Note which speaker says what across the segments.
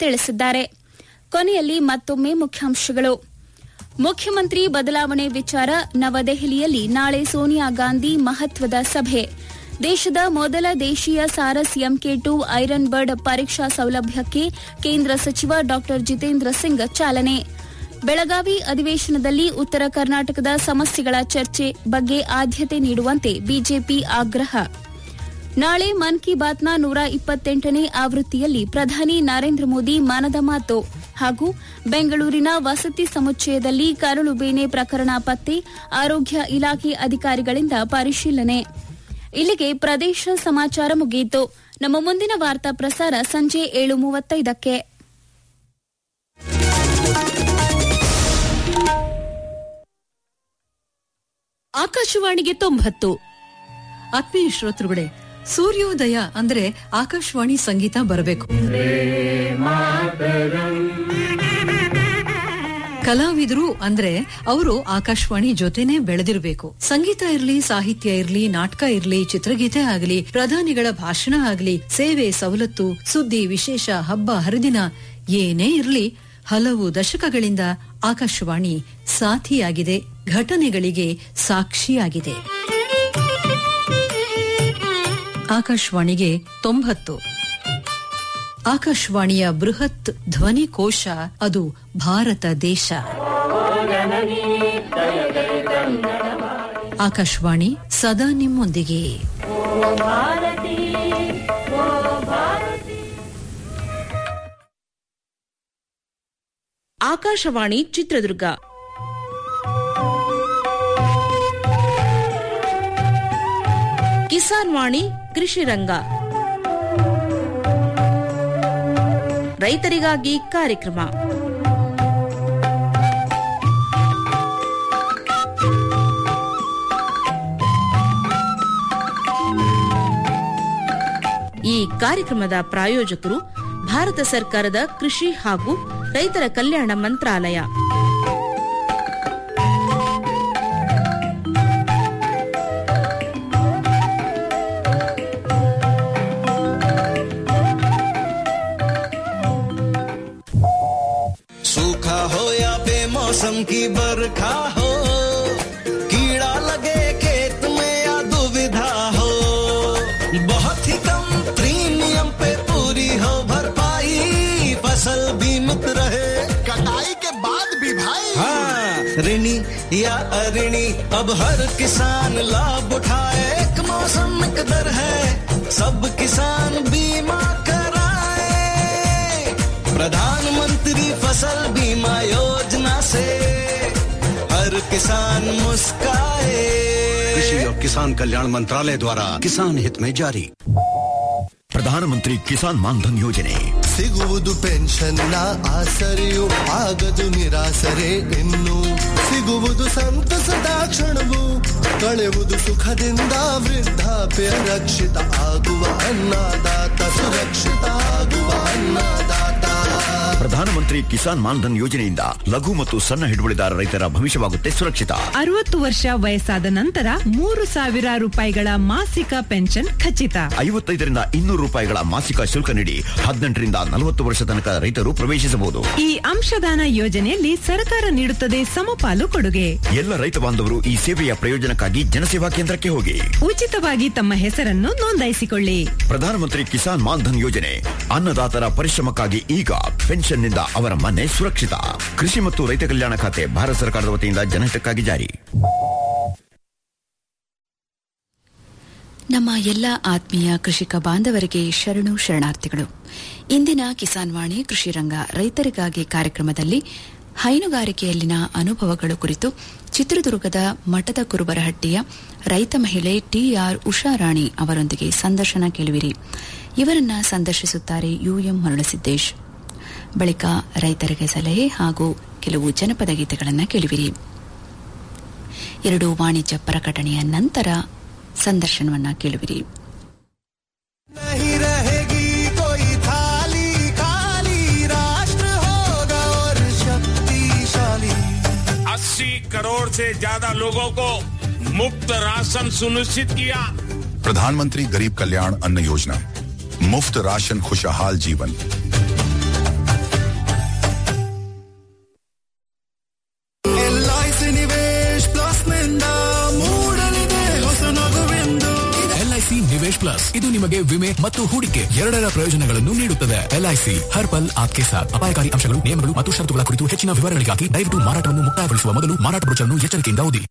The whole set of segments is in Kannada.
Speaker 1: ತಿಳಿಸಿದ್ದಾರೆ ಕೊನೆಯಲ್ಲಿ ಮತ್ತೊಮ್ಮೆ ಮುಖ್ಯಾಂಶಗಳು ಮುಖ್ಯಮಂತ್ರಿ ಬದಲಾವಣೆ ವಿಚಾರ ನವದೆಹಲಿಯಲ್ಲಿ ನಾಳೆ ಸೋನಿಯಾ ಗಾಂಧಿ ಮಹತ್ವದ ಸಭೆ ದೇಶದ ಮೊದಲ ದೇಶೀಯ Saras MK two iron bird ಪರೀಕ್ಷಾ ಸೌಲಭ್ಯಕ್ಕೆ ಕೇಂದ್ರ ಸಚಿವ ಡಾ ಜಿತೇಂದ್ರ ಸಿಂಗ್ ಚಾಲನೆ ಬೆಳಗಾವಿ ಅಧಿವೇಶನದಲ್ಲಿ ಉತ್ತರ ಕರ್ನಾಟಕದ ಸಮಸ್ಯೆಗಳ ಚರ್ಚೆ ಬಗ್ಗೆ ಆದ್ಯತೆ ನೀಡುವಂತೆ ಬಿಜೆಪಿ ಆಗ್ರಹ ನಾಳೆ ಮನ್ ಕಿ ಬಾತ್ನ ನೂರ ಇಪ್ಪತ್ತೆಂಟನೇ ಆವೃತ್ತಿಯಲ್ಲಿ ಪ್ರಧಾನಿ ನರೇಂದ್ರ ಮೋದಿ ಮನದ ಮಾತು ಹಾಗೂ ಬೆಂಗಳೂರಿನ ವಸತಿ ಸಮುಚ್ಚಯದಲ್ಲಿ ಕರಳು ಬೇನೆ ಪ್ರಕರಣ ಪತ್ತೆ ಆರೋಗ್ಯ ಇಲಾಖೆ ಅಧಿಕಾರಿಗಳಿಂದ ಪರಿಶೀಲನೆ ಇಲ್ಲಿಗೆ ಪ್ರದೇಶ ಸಮಾಚಾರ ಮುಗಿಯಿತು ನಮ್ಮ ಮುಂದಿನ ವಾರ್ತಾ ಪ್ರಸಾರ ಸಂಜೆ ಏಳು ಮೂವತ್ತೈದಕ್ಕೆ
Speaker 2: ಆಕಾಶವಾಣಿಗೆ ತೊಂಬತ್ತು
Speaker 3: ಆತ್ಮೀಯ ಶ್ರೋತೃಗಳೇ ಸೂರ್ಯೋದಯ ಅಂದ್ರೆ ಆಕಾಶವಾಣಿ ಸಂಗೀತ ಬರಬೇಕು ಕಲಾವಿದರು ಅಂದ್ರೆ ಅವರು ಆಕಾಶವಾಣಿ ಜೊತೆನೆ ಬೆಳೆದಿರಬೇಕು ಸಂಗೀತ ಇರ್ಲಿ ಸಾಹಿತ್ಯ ಇರ್ಲಿ ನಾಟಕ ಇರ್ಲಿ ಚಿತ್ರಗೀತೆ ಆಗಲಿ ಪ್ರಧಾನಿಗಳ ಭಾಷಣ ಆಗಲಿ ಸೇವೆ ಸವಲತ್ತು ಸುದ್ದಿ ವಿಶೇಷ ಹಬ್ಬ ಹರಿದಿನ ಏನೇ ಇರ್ಲಿ ಹಲವು ದಶಕಗಳಿಂದ ಆಕಾಶವಾಣಿ ಸಾಥಿಯಾಗಿದೆ ಘಟನೆಗಳಿಗೆ ಸಾಕ್ಷಿಯಾಗಿದೆ ಆಕಾಶವಾಣಿಗೆ ತೊಂಬತ್ತು ಆಕಾಶವಾಣಿಯ ಬೃಹತ್ ಧ್ವನಿ ಕೋಶ ಅದು ಭಾರತ ದೇಶ ಆಕಾಶವಾಣಿ ಸದಾ ನಿಮ್ಮೊಂದಿಗೆ
Speaker 2: ಆಕಾಶವಾಣಿ ಚಿತ್ರದುರ್ಗ ಕಿಸಾನ್ ವಾಣಿ ಕೃಷಿ ರಂಗ ರೈತರಿಗಾಗಿ ಕಾರ್ಯಕ್ರಮ ಈ ಕಾರ್ಯಕ್ರಮದ ಪ್ರಾಯೋಜಕರು ಭಾರತ ಸರ್ಕಾರದ ಕೃಷಿ ಹಾಗೂ ರೈತರ ಕಲ್ಯಾಣ ಮಂತ್ರಾಲಯ
Speaker 4: सूखा हो या बेमौसम की बरखा हो कीड़ा लगे खेत में या दुविधा हो बहुत ही कम प्रीमियम पे पूरी हो भरपाई फसल बीमित रहे
Speaker 5: कटाई के बाद भी भाई
Speaker 4: हाँ ऋणी या अऋणी अब हर किसान लाभ उठाए एक मौसम एक दर है सब किसान बीमा कराए प्रधानमंत्री फसल बीमा योजना से हर किसान मुस्काए
Speaker 6: कृषि और किसान कल्याण मंत्रालय द्वारा किसान हित में जारी ಪ್ರಧಾನಮಂತ್ರಿ ಕಿಸಾನ್ ಮಾನ್ಧನ್ ಯೋಜನೆ
Speaker 5: ಸಿಗುವುದು ಪೆನ್ಷನ್ನ ಆಸರೆಯು ಆಗದು ನಿರಾಸರೆ ಇನ್ನು ಸಿಗುವುದು ಸಂತಸದ ಕ್ಷಣವು ಕಳೆಯುವುದು ಸುಖದಿಂದ ವೃದ್ಧಾಪ್ಯ ರಕ್ಷಿತ ಆಗುವ ಅನ್ನದಾತ ಸುರಕ್ಷಿತ ಆಗುವ ಅನ್ನದಾತ
Speaker 6: ಪ್ರಧಾನಮಂತ್ರಿ ಕಿಸಾನ್ ಮಾನ್ಧನ್ ಯೋಜನೆಯಿಂದ ಲಘು ಮತ್ತು ಸಣ್ಣ ಹಿಡುವಳಿದಾರ ರೈತರ ಭವಿಷ್ಯವಾಗುತ್ತೆ ಸುರಕ್ಷಿತ
Speaker 7: ಅರವತ್ತು ವರ್ಷ ವಯಸ್ಸಾದ ನಂತರ ಮೂರು ಸಾವಿರ ರೂಪಾಯಿಗಳ ಮಾಸಿಕ ಪೆನ್ಷನ್ ಖಚಿತ
Speaker 6: ಐವತ್ತೈದರಿಂದ ಇನ್ನೂರು ರೂಪಾಯಿಗಳ ಮಾಸಿಕ ಶುಲ್ಕ ನೀಡಿ ಹದಿನೆಂಟರಿಂದ ನಲವತ್ತು ವರ್ಷ ತನಕ ರೈತರು ಪ್ರವೇಶಿಸಬಹುದು
Speaker 7: ಈ ಅಂಶದಾನ ಯೋಜನೆಯಲ್ಲಿ ಸರ್ಕಾರ ನೀಡುತ್ತದೆ ಸಮಪಾಲು ಕೊಡುಗೆ
Speaker 6: ಎಲ್ಲ ರೈತ ಬಾಂಧವರು ಈ ಸೇವೆಯ ಪ್ರಯೋಜನಕ್ಕಾಗಿ ಜನಸೇವಾ ಕೇಂದ್ರಕ್ಕೆ ಹೋಗಿ
Speaker 7: ಉಚಿತವಾಗಿ ತಮ್ಮ ಹೆಸರನ್ನು ನೋಂದಾಯಿಸಿಕೊಳ್ಳಿ
Speaker 6: ಪ್ರಧಾನಮಂತ್ರಿ ಕಿಸಾನ್ ಮಾನ್ಧನ್ ಯೋಜನೆ ಅನ್ನದಾತರ ಪರಿಶ್ರಮಕ್ಕಾಗಿ ಈಗ ಪೆನ್ಷನ್ನಿಂದ ಅವರ ಮನೆ ಸುರಕ್ಷಿತ ಕೃಷಿ ಮತ್ತು ರೈತ ಕಲ್ಯಾಣ ಖಾತೆ ಭಾರತ ಸರ್ಕಾರದ ವತಿಯಿಂದ ಜನಹಿತಕ್ಕಾಗಿ ಜಾರಿ
Speaker 8: ನಮ್ಮ ಎಲ್ಲ ಆತ್ಮೀಯ ಕೃಷಿಕ ಬಾಂಧವರಿಗೆ ಶರಣು ಶರಣಾರ್ಥಿಗಳು ಇಂದಿನ ಕಿಸಾನ್ ವಾಣಿ ಕೃಷಿ ರಂಗ ರೈತರಿಗಾಗಿ ಕಾರ್ಯಕ್ರಮದಲ್ಲಿ ಹೈನುಗಾರಿಕೆಯಲ್ಲಿನ ಅನುಭವಗಳು ಕುರಿತು ಚಿತ್ರದುರ್ಗದ ಮಠದ ಕುರುಬರಹಟ್ಟಿಯ ರೈತ ಮಹಿಳೆ ಟಿಆರ್ ಉಷಾರಾಣಿ ಅವರೊಂದಿಗೆ ಸಂದರ್ಶನ ಕೇಳುವಿರಿ ಇವರನ್ನ ಸಂದರ್ಶಿಸುತ್ತಾರೆ ಯುಎಂ ಮರುಳಸಿದ್ದೇಶ್ ಬಳಿಕ ರೈತರಿಗೆ ಸಲಹೆ ಹಾಗೂ ಕೆಲವು ಜನಪದ ಗೀತೆಗಳನ್ನು ಕೇಳುವಿರಿ ಎರಡು ವಾಣಿಜ್ಯ ಪ್ರಕಟಣೆಯ ನಂತರ ಸಂದರ್ಶನವನ್ನ ಕೇಳುವಿರಿ
Speaker 4: नहीं रहेगी कोई थाली खाली राष्ट्र होगा और शक्तिशाली
Speaker 9: अस्सी करोड़ से ज्यादा लोगों को मुफ्त राशन सुनिश्चित किया
Speaker 10: प्रधानमंत्री गरीब कल्याण अन्न योजना मुफ्त राशन खुशहाल जीवन ನಿವೇಶ್ ಪ್ಲಸ್ ಇದು ನಿಮಗೆ ವಿಮೆ ಮತ್ತು ಹೂಡಿಕೆ ಎರಡರ ಪ್ರಯೋಜನಗಳನ್ನು ನೀಡುತ್ತದೆ ಎಲ್ಐಸಿ ಹರ್ ಪಲ್ ಆಪ್ಕೆ ಸಾಥ್ ಅಪಾಯಕಾರಿ ಅಂಶಗಳು ನಿಯಮಗಳು ಮತ್ತು ಷರತ್ತುಗಳ ಕುರಿತು ಹೆಚ್ಚಿನ ವಿವರಗಳಿಗಾಗಿ ದಯವಿಟ್ಟು ಮಾರಾಟವನ್ನು ಮುಕ್ತಾಯಗೊಳಿಸುವ ಮೊದಲು ಮಾರಾಟ ಬ್ರೋಚರ್ನ್ನು ಎಚ್ಚರಿಕೆಯಿಂದ ಓದಿ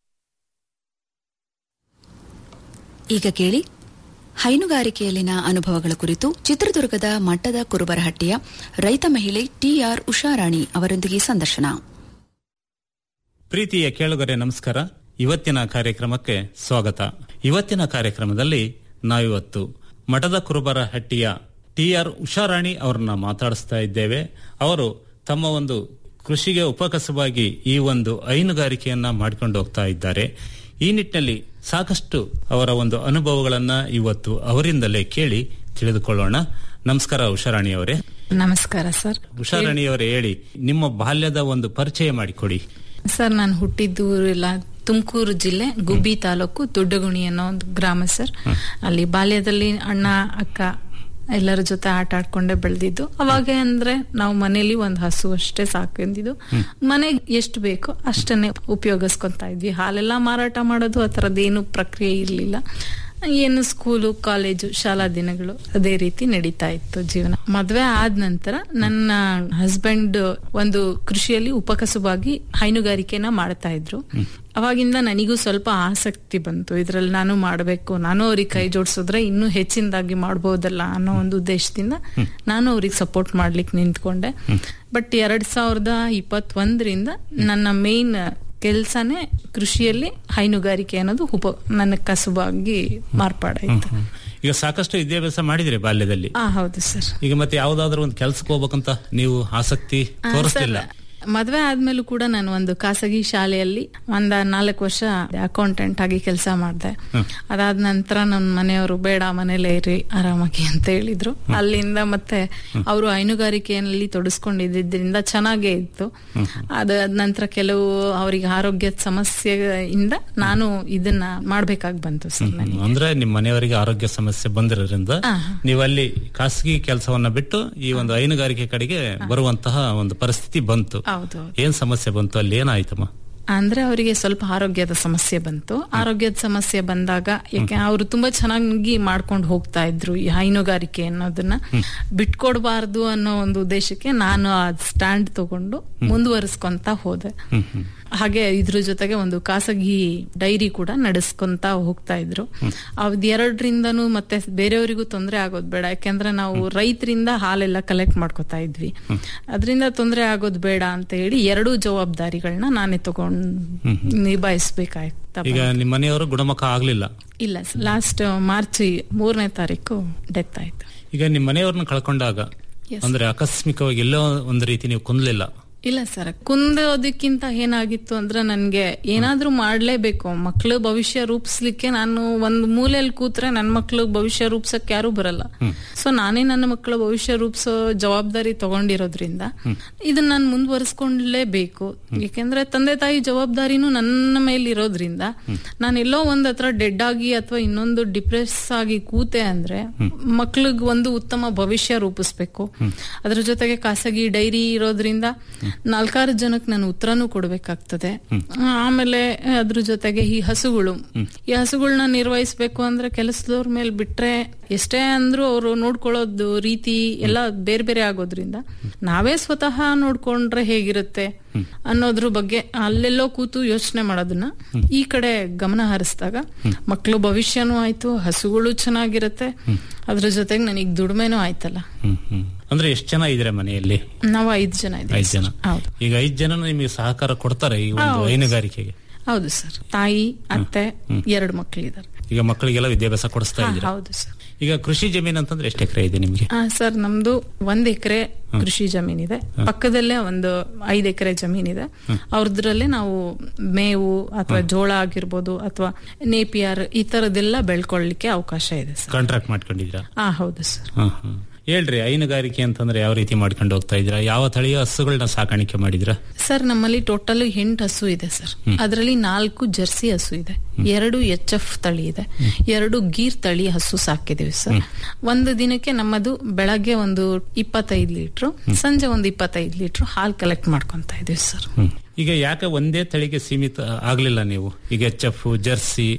Speaker 8: ಈಗ ಕೇಳಿ ಹೈನುಗಾರಿಕೆಯಲ್ಲಿನ ಅನುಭವಗಳ ಕುರಿತು ಚಿತ್ರದುರ್ಗದ ಮಟ್ಟದ ಕುರುಬರಹಟ್ಟಿಯ ರೈತ ಮಹಿಳೆ ಟಿಆರ್ ಉಷಾರಾಣಿ ಅವರೊಂದಿಗೆ ಸಂದರ್ಶನ
Speaker 11: ಪ್ರೀತಿಯ ಕೇಳುಗರೆ ನಮಸ್ಕಾರ ಇವತ್ತಿನ ಕಾರ್ಯಕ್ರಮಕ್ಕೆ ಸ್ವಾಗತ ಇವತ್ತಿನ ಕಾರ್ಯಕ್ರಮದಲ್ಲಿ ನಾವಿವತ್ತು ಮಠದ ಕುರುಬರ ಹಟ್ಟಿಯ ಟಿ ಆರ್ ಉಷಾರಾಣಿ ಅವರನ್ನ ಮಾತಾಡಿಸ್ತಾ ಇದ್ದೇವೆ ಅವರು ತಮ್ಮ ಒಂದು ಕೃಷಿಗೆ ಉಪಕಸವಾಗಿ ಈ ಒಂದು ಹೈನುಗಾರಿಕೆಯನ್ನ ಮಾಡಿಕೊಂಡು ಹೋಗ್ತಾ ಇದ್ದಾರೆ ಈ ನಿಟ್ಟಿನಲ್ಲಿ ಸಾಕಷ್ಟು ಅವರ ಒಂದು ಅನುಭವಗಳನ್ನ ಇವತ್ತು ಅವರಿಂದಲೇ ಕೇಳಿ ತಿಳಿದುಕೊಳ್ಳೋಣ ನಮಸ್ಕಾರ ಉಷಾರಾಣಿ ಅವರೇ
Speaker 12: ನಮಸ್ಕಾರ ಸರ್
Speaker 11: ಉಷಾರಾಣಿ ಅವರೇ ಹೇಳಿ ನಿಮ್ಮ ಬಾಲ್ಯದ ಒಂದು ಪರಿಚಯ ಮಾಡಿಕೊಡಿ
Speaker 12: ಸರ್ ನಾನು ಹುಟ್ಟಿದ್ದು ಎಲ್ಲ ತುಮಕೂರು ಜಿಲ್ಲೆ ಗುಬ್ಬಿ ತಾಲೂಕು ದೊಡ್ಡಗುಣಿ ಅನ್ನೋ ಒಂದು ಗ್ರಾಮ ಸರ್ ಅಲ್ಲಿ ಬಾಲ್ಯದಲ್ಲಿ ಅಣ್ಣ ಅಕ್ಕ ಎಲ್ಲರ ಜೊತೆ ಆಟ ಆಡ್ಕೊಂಡೆ ಬೆಳೆದಿದ್ದು ಅವಾಗ ಅಂದ್ರೆ ನಾವು ಮನೇಲಿ ಒಂದು ಹಸು ಅಷ್ಟೇ ಸಾಕೊಂಡಿದ್ದು ಮನೆಗೆ ಎಷ್ಟು ಬೇಕೋ ಅಷ್ಟನ್ನೇ ಉಪಯೋಗಿಸ್ಕೊಂತಾ ಇದ್ವಿ ಹಾಲೆಲ್ಲ ಮಾರಾಟ ಮಾಡೋದು ಆ ಥರದ್ದೇನು ಪ್ರಕ್ರಿಯೆ ಇರಲಿಲ್ಲ ಏನು ಸ್ಕೂಲು ಕಾಲೇಜು ಶಾಲಾ ದಿನಗಳು ಅದೇ ರೀತಿ ನಡೀತಾ ಇತ್ತು ಜೀವನ ಮದ್ವೆ ಆದ ನಂತರ ನನ್ನ ಹಸ್ಬೆಂಡ್ ಒಂದು ಕೃಷಿಯಲ್ಲಿ ಉಪಕಸುವಾಗಿ ಹೈನುಗಾರಿಕೆನ ಮಾಡ್ತಾ ಇದ್ರು ಅವಾಗಿಂದ ನನಗೂ ಸ್ವಲ್ಪ ಆಸಕ್ತಿ ಬಂತು ಇದ್ರಲ್ಲಿ ನಾನು ಮಾಡಬೇಕು ನಾನು ಅವ್ರಿಗೆ ಕೈ ಜೋಡಿಸಿದ್ರೆ ಇನ್ನೂ ಹೆಚ್ಚಿನದಾಗಿ ಮಾಡ್ಬೋದಲ್ಲ ಅನ್ನೋ ಒಂದು ಉದ್ದೇಶದಿಂದ ನಾನು ಅವ್ರಿಗೆ ಸಪೋರ್ಟ್ ಮಾಡ್ಲಿಕ್ಕೆ ನಿಂತ್ಕೊಂಡೆ ಬಟ್ ಎರಡ್ ಸಾವಿರದ ಇಪ್ಪತ್ತೊಂದರಿಂದ ನನ್ನ ಮೇನ್ ಕೆಲ್ಸನೇ ಕೃಷಿಯಲ್ಲಿ ಹೈನುಗಾರಿಕೆ ಅನ್ನೋದು ಉಪ ನನ್ನ ಕಸುಬಾಗಿ ಮಾರ್ಪಾಡಾಯ್ತು
Speaker 11: ಈಗ ಸಾಕಷ್ಟು ವಿದ್ಯಾಭ್ಯಾಸ ಮಾಡಿದಿರಿ ಬಾಲ್ಯದಲ್ಲಿ
Speaker 12: ಆ ಹೌದು ಸರ್
Speaker 11: ಈಗ ಮತ್ತೆ ಯಾವ್ದಾದ್ರು ಒಂದು ಕೆಲ್ಸಕ್ಕೆ ಹೋಗ್ಬೇಕಂತ ನೀವು ಆಸಕ್ತಿ ತೋರಿಸ್ತಿಲ್ಲ
Speaker 12: ಮದ್ವೆ ಆದ್ಮೇಲೂ ಕೂಡ ನಾನು ಒಂದು ಖಾಸಗಿ ಶಾಲೆಯಲ್ಲಿ ಒಂದ ನಾಲ್ಕು ವರ್ಷ ಅಕೌಂಟೆಂಟ್ ಆಗಿ ಕೆಲಸ ಮಾಡಿದೆ ಅದಾದ ನಂತರ ನನ್ನ ಮನೆಯವರು ಬೇಡ ಮನೇಲೇ ಇರಿ ಆರಾಮಾಗಿ ಅಂತ ಹೇಳಿದ್ರು ಅಲ್ಲಿಂದ ಮತ್ತೆ ಅವರು ಹೈನುಗಾರಿಕೆಯಲ್ಲಿ ತೊಡಸ್ಕೊಂಡಿದ್ದರಿಂದ ಚೆನ್ನಾಗೇ ಇತ್ತು ಅದಾದ ನಂತರ ಕೆಲವು ಅವರಿಗೆ ಆರೋಗ್ಯದ ಸಮಸ್ಯೆಯಿಂದ ನಾನು ಇದನ್ನ ಮಾಡ್ಬೇಕಾಗಿ ಬಂತು ಸರ್ ನನಗೆ
Speaker 11: ಅಂದ್ರೆ ನಿಮ್ ಮನೆಯವರಿಗೆ ಆರೋಗ್ಯ ಸಮಸ್ಯೆ ಬಂದಿರೋದ್ರಿಂದ ನೀವು ಅಲ್ಲಿ ಖಾಸಗಿ ಕೆಲಸವನ್ನ ಬಿಟ್ಟು ಈ ಒಂದು ಹೈನುಗಾರಿಕೆ ಕಡೆಗೆ ಬರುವಂತಹ ಒಂದು ಪರಿಸ್ಥಿತಿ ಬಂತು
Speaker 12: ಹೌದು
Speaker 11: ಏನ್ ಸಮಸ್ಯೆ ಬಂತು ಅಲ್ಲಿ ಏನಾಯ್ತಮ್ಮ
Speaker 12: ಅಂದ್ರೆ ಅವರಿಗೆ ಸ್ವಲ್ಪ ಆರೋಗ್ಯದ ಸಮಸ್ಯೆ ಬಂತು ಆರೋಗ್ಯದ ಸಮಸ್ಯೆ ಬಂದಾಗ ಯಾಕೆ ಅವರು ತುಂಬಾ ಚೆನ್ನಾಗಿ ಮಾಡ್ಕೊಂಡು ಹೋಗ್ತಾ ಇದ್ರು ಈ ಹೈನುಗಾರಿಕೆ ಅನ್ನೋದನ್ನ ಬಿಟ್ಕೊಡ್ಬಾರ್ದು ಅನ್ನೋ ಒಂದು ಉದ್ದೇಶಕ್ಕೆ ನಾನು ಆ ಸ್ಟ್ಯಾಂಡ್ ತಗೊಂಡು ಮುಂದುವರಿಸ್ಕೊಂತ ಹೋದೆ ಹಾಗೆ ಇದ್ರ ಜೊತೆಗೆ ಒಂದು ಖಾಸಗಿ ಡೈರಿ ಕೂಡ ನಡೆಸ್ಕೊಂತ ಹೋಗ್ತಾ ಇದ್ರು ಅದ್ ಎರಡರಿಂದನೂ ಮತ್ತೆ ಬೇರೆಯವರಿಗೂ ತೊಂದರೆ ಆಗೋದ್ ಬೇಡ ಯಾಕೆಂದ್ರೆ ನಾವು ರೈತರಿಂದ ಹಾಲೆಲ್ಲ ಕಲೆಕ್ಟ್ ಮಾಡ್ಕೊತಾ ಇದ್ವಿ ಅದರಿಂದ ತೊಂದರೆ ಆಗೋದ್ ಬೇಡ ಅಂತ ಹೇಳಿ ಎರಡೂ ಜವಾಬ್ದಾರಿಗಳನ್ನ ನಾನೇ ತಗೊಂಡು ನಿಭಾಯಿಸ್ಬೇಕಾಯ್ತು
Speaker 11: ಈಗ ನಿಮ್ ಮನೆಯವರು ಗುಣಮುಖ ಆಗ್ಲಿಲ್ಲ
Speaker 12: ಇಲ್ಲ ಲಾಸ್ಟ್ ಮಾರ್ಚ್ ಮೂರನೇ ತಾರೀಕು ಡೆತ್ ಆಯ್ತು
Speaker 11: ಈಗ ನಿಮ್ ಮನೆಯವ್ರನ್ನ ಕಳ್ಕೊಂಡಾಗ ಅಂದ್ರೆ ಆಕಸ್ಮಿಕವಾಗಿ ಎಲ್ಲೋ ಒಂದು ರೀತಿ ನೀವು ಕುಂದ್ಲಿಲ್ಲ
Speaker 12: ಇಲ್ಲ ಸರ್ ಕುಂದೋದಕ್ಕಿಂತ ಏನಾಗಿತ್ತು ಅಂದ್ರೆ ನನ್ಗೆ ಏನಾದ್ರೂ ಮಾಡ್ಲೇಬೇಕು ಮಕ್ಳು ಭವಿಷ್ಯ ರೂಪಿಸ್ಲಿಕ್ಕೆ ನಾನು ಒಂದ್ ಮೂಲೆಯಲ್ಲಿ ಕೂತ್ರೆ ನನ್ ಮಕ್ಳು ಭವಿಷ್ಯ ರೂಪ್ಸಕ್ ಯಾರು ಬರಲ್ಲ ಸೊ ನಾನೇ ನನ್ನ ಮಕ್ಕಳ ಭವಿಷ್ಯ ರೂಪಿಸೋ ಜವಾಬ್ದಾರಿ ತಗೊಂಡಿರೋದ್ರಿಂದ ಇದನ್ನ ನಾನು ಮುಂದುವರಿಸ್ಕೊಂಡ್ಲೇಬೇಕು ಯಾಕೆಂದ್ರೆ ತಂದೆ ತಾಯಿ ಜವಾಬ್ದಾರಿನೂ ನನ್ನ ಮೇಲೆ ಇರೋದ್ರಿಂದ ನಾನು ಎಲ್ಲೋ ಒಂದ್ ಹತ್ರ ಡೆಡ್ ಆಗಿ ಅಥವಾ ಇನ್ನೊಂದು ಡಿಪ್ರೆಸ್ ಆಗಿ ಕೂತೆ ಅಂದ್ರೆ ಮಕ್ಳಿಗ್ ಒಂದು ಉತ್ತಮ ಭವಿಷ್ಯ ರೂಪಿಸ್ಬೇಕು ಅದ್ರ ಜೊತೆಗೆ ಖಾಸಗಿ ಡೈರಿ ಇರೋದ್ರಿಂದ ನಾಲ್ಕಾರು ಜನಕ್ಕೆ ನಾನು ಉತ್ತರನೂ ಕೊಡ್ಬೇಕಾಗ್ತದೆ ಆಮೇಲೆ ಅದ್ರ ಜೊತೆಗೆ ಈ ಹಸುಗಳು ಈ ಹಸುಗಳನ್ನ ನಿರ್ವಹಿಸ್ಬೇಕು ಅಂದ್ರೆ ಕೆಲಸದವ್ರ ಮೇಲೆ ಬಿಟ್ರೆ ಎಷ್ಟೇ ಅಂದ್ರೂ ಅವರು ನೋಡ್ಕೊಳ್ಳೋದು ರೀತಿ ಎಲ್ಲ ಬೇರೆ ಬೇರೆ ಆಗೋದ್ರಿಂದ ನಾವೇ ಸ್ವತಃ ನೋಡ್ಕೊಂಡ್ರೆ ಹೇಗಿರುತ್ತೆ ಅನ್ನೋದ್ರ ಬಗ್ಗೆ ಅಲ್ಲೆಲ್ಲೋ ಕೂತು ಯೋಚನೆ ಮಾಡೋದನ್ನ ಈ ಕಡೆ ಗಮನ ಹರಿಸಿದಾಗ ಮಕ್ಕಳು ಭವಿಷ್ಯನೂ ಆಯ್ತು ಹಸುಗಳು ಚೆನ್ನಾಗಿರುತ್ತೆ ಅದ್ರ ಜೊತೆಗೆ ನನಗೆ ದುಡಿಮೆನೂ ಆಯ್ತಲ್ಲ
Speaker 11: ಅಂದ್ರೆ ಎಷ್ಟು ಜನ ಇದ್ರೆ ಮನೆಯಲ್ಲಿ
Speaker 12: ನಾವು ಐದು ಜನ
Speaker 11: ಐದ್
Speaker 12: ಇದ್ದೀವಿ
Speaker 11: ಜನ
Speaker 12: ಹೌದು
Speaker 11: ಈಗ ಐದ್ ಜನ ನಿಮಗೆ ಸಹಕಾರ ಕೊಡ್ತಾರೆ ಈ ಒಂದು
Speaker 12: ಹೌದು.
Speaker 11: ಹೈನುಗಾರಿಕೆಗೆ
Speaker 12: ಹೌದು ಸರ್ ತಾಯಿ ಅತ್ತೆ ಎರಡು ಮಕ್ಕಳಿದ್ದಾರೆ
Speaker 11: ಈಗ ಮಕ್ಕಳಿಗೆಲ್ಲ ವಿದ್ಯಾಭ್ಯಾಸ ಕೊಡಿಸ್ತಾ ಇದ್ದೀರಾ
Speaker 12: ಹೌದು ಸರ್
Speaker 11: ಈಗ ಕೃಷಿ ಜಮೀನು ಅಂತಂದ್ರೆ ಎಷ್ಟು ಎಕರೆ ಇದೆ ನಿಮ್ಗೆ
Speaker 12: ಆ, ಸರ್ ನಮ್ದು ಒಂದ್ ಎಕರೆ ಕೃಷಿ ಜಮೀನಿದೆ ಪಕ್ಕದಲ್ಲೇ ಒಂದು ಐದ್ ಎಕರೆ ಜಮೀನಿದೆ ಅವ್ರದ್ರಲ್ಲೇ ನಾವು ಮೇವು ಅಥವಾ ಜೋಳ ಆಗಿರ್ಬೋದು ಅಥವಾ ನೇಪಿಯರ್ ಈ ತರದೆಲ್ಲ ಬೆಳ್ಕೊಳ್ಳಿಕ್ಕೆ ಅವಕಾಶ ಇದೆ ಸರ್
Speaker 11: ಕಾಂಟ್ರಾಕ್ಟ್ ಮಾಡ್ಕೊಂಡಿದ್ದೀರಾ
Speaker 12: ಆ ಹೌದು ಸರ್
Speaker 11: ಹಾ ಹಾ ಹೇಳ್ರಿ ಹೈನುಗಾರಿಕೆ ಅಂತಂದ್ರೆ ಯಾವ ರೀತಿ ಮಾಡ್ಕೊಂಡು ಹೋಗ್ತಾ ಇದ್ದೀರಾ ಯಾವ ತಳಿಯ ಹಸುಗಳನ್ನ ಸಾಕಾಣಿಕೆ ಮಾಡಿದ್ರ
Speaker 12: ಸರ್ ನಮ್ಮಲ್ಲಿ ಟೋಟಲ್ ಎಂಟು ಹಸು ಇದೆ ಸರ್ ಅದರಲ್ಲಿ ನಾಲ್ಕು ಜರ್ಸಿ ಹಸು ಇದೆ ಎರಡು ಎಚ್ ಎಫ್ ತಳಿ ಇದೆ ಎರಡು ಗೀರ್ ತಳಿ ಹಸು ಸಾಕಿದೀವಿ ಸರ್ ಒಂದು ದಿನಕ್ಕೆ ನಮ್ಮದು ಬೆಳಗ್ಗೆ ಒಂದು ಇಪ್ಪತ್ತೈದು ಲೀಟ್ರು ಸಂಜೆ ಒಂದು ಇಪ್ಪತ್ತೈದು ಲೀಟ್ರು ಹಾಲು ಕಲೆಕ್ಟ್ ಮಾಡ್ಕೊಂತ ಇದೀವಿ ಸರ್
Speaker 11: ಈಗ ಯಾಕೆ ಒಂದೇ ತಳಿಗೆ ಸೀಮಿತ ಆಗ್ಲಿಲ್ಲ ನೀವು ಈಗ ಎಚ್ ಎಫ್ ಜರ್ಸಿ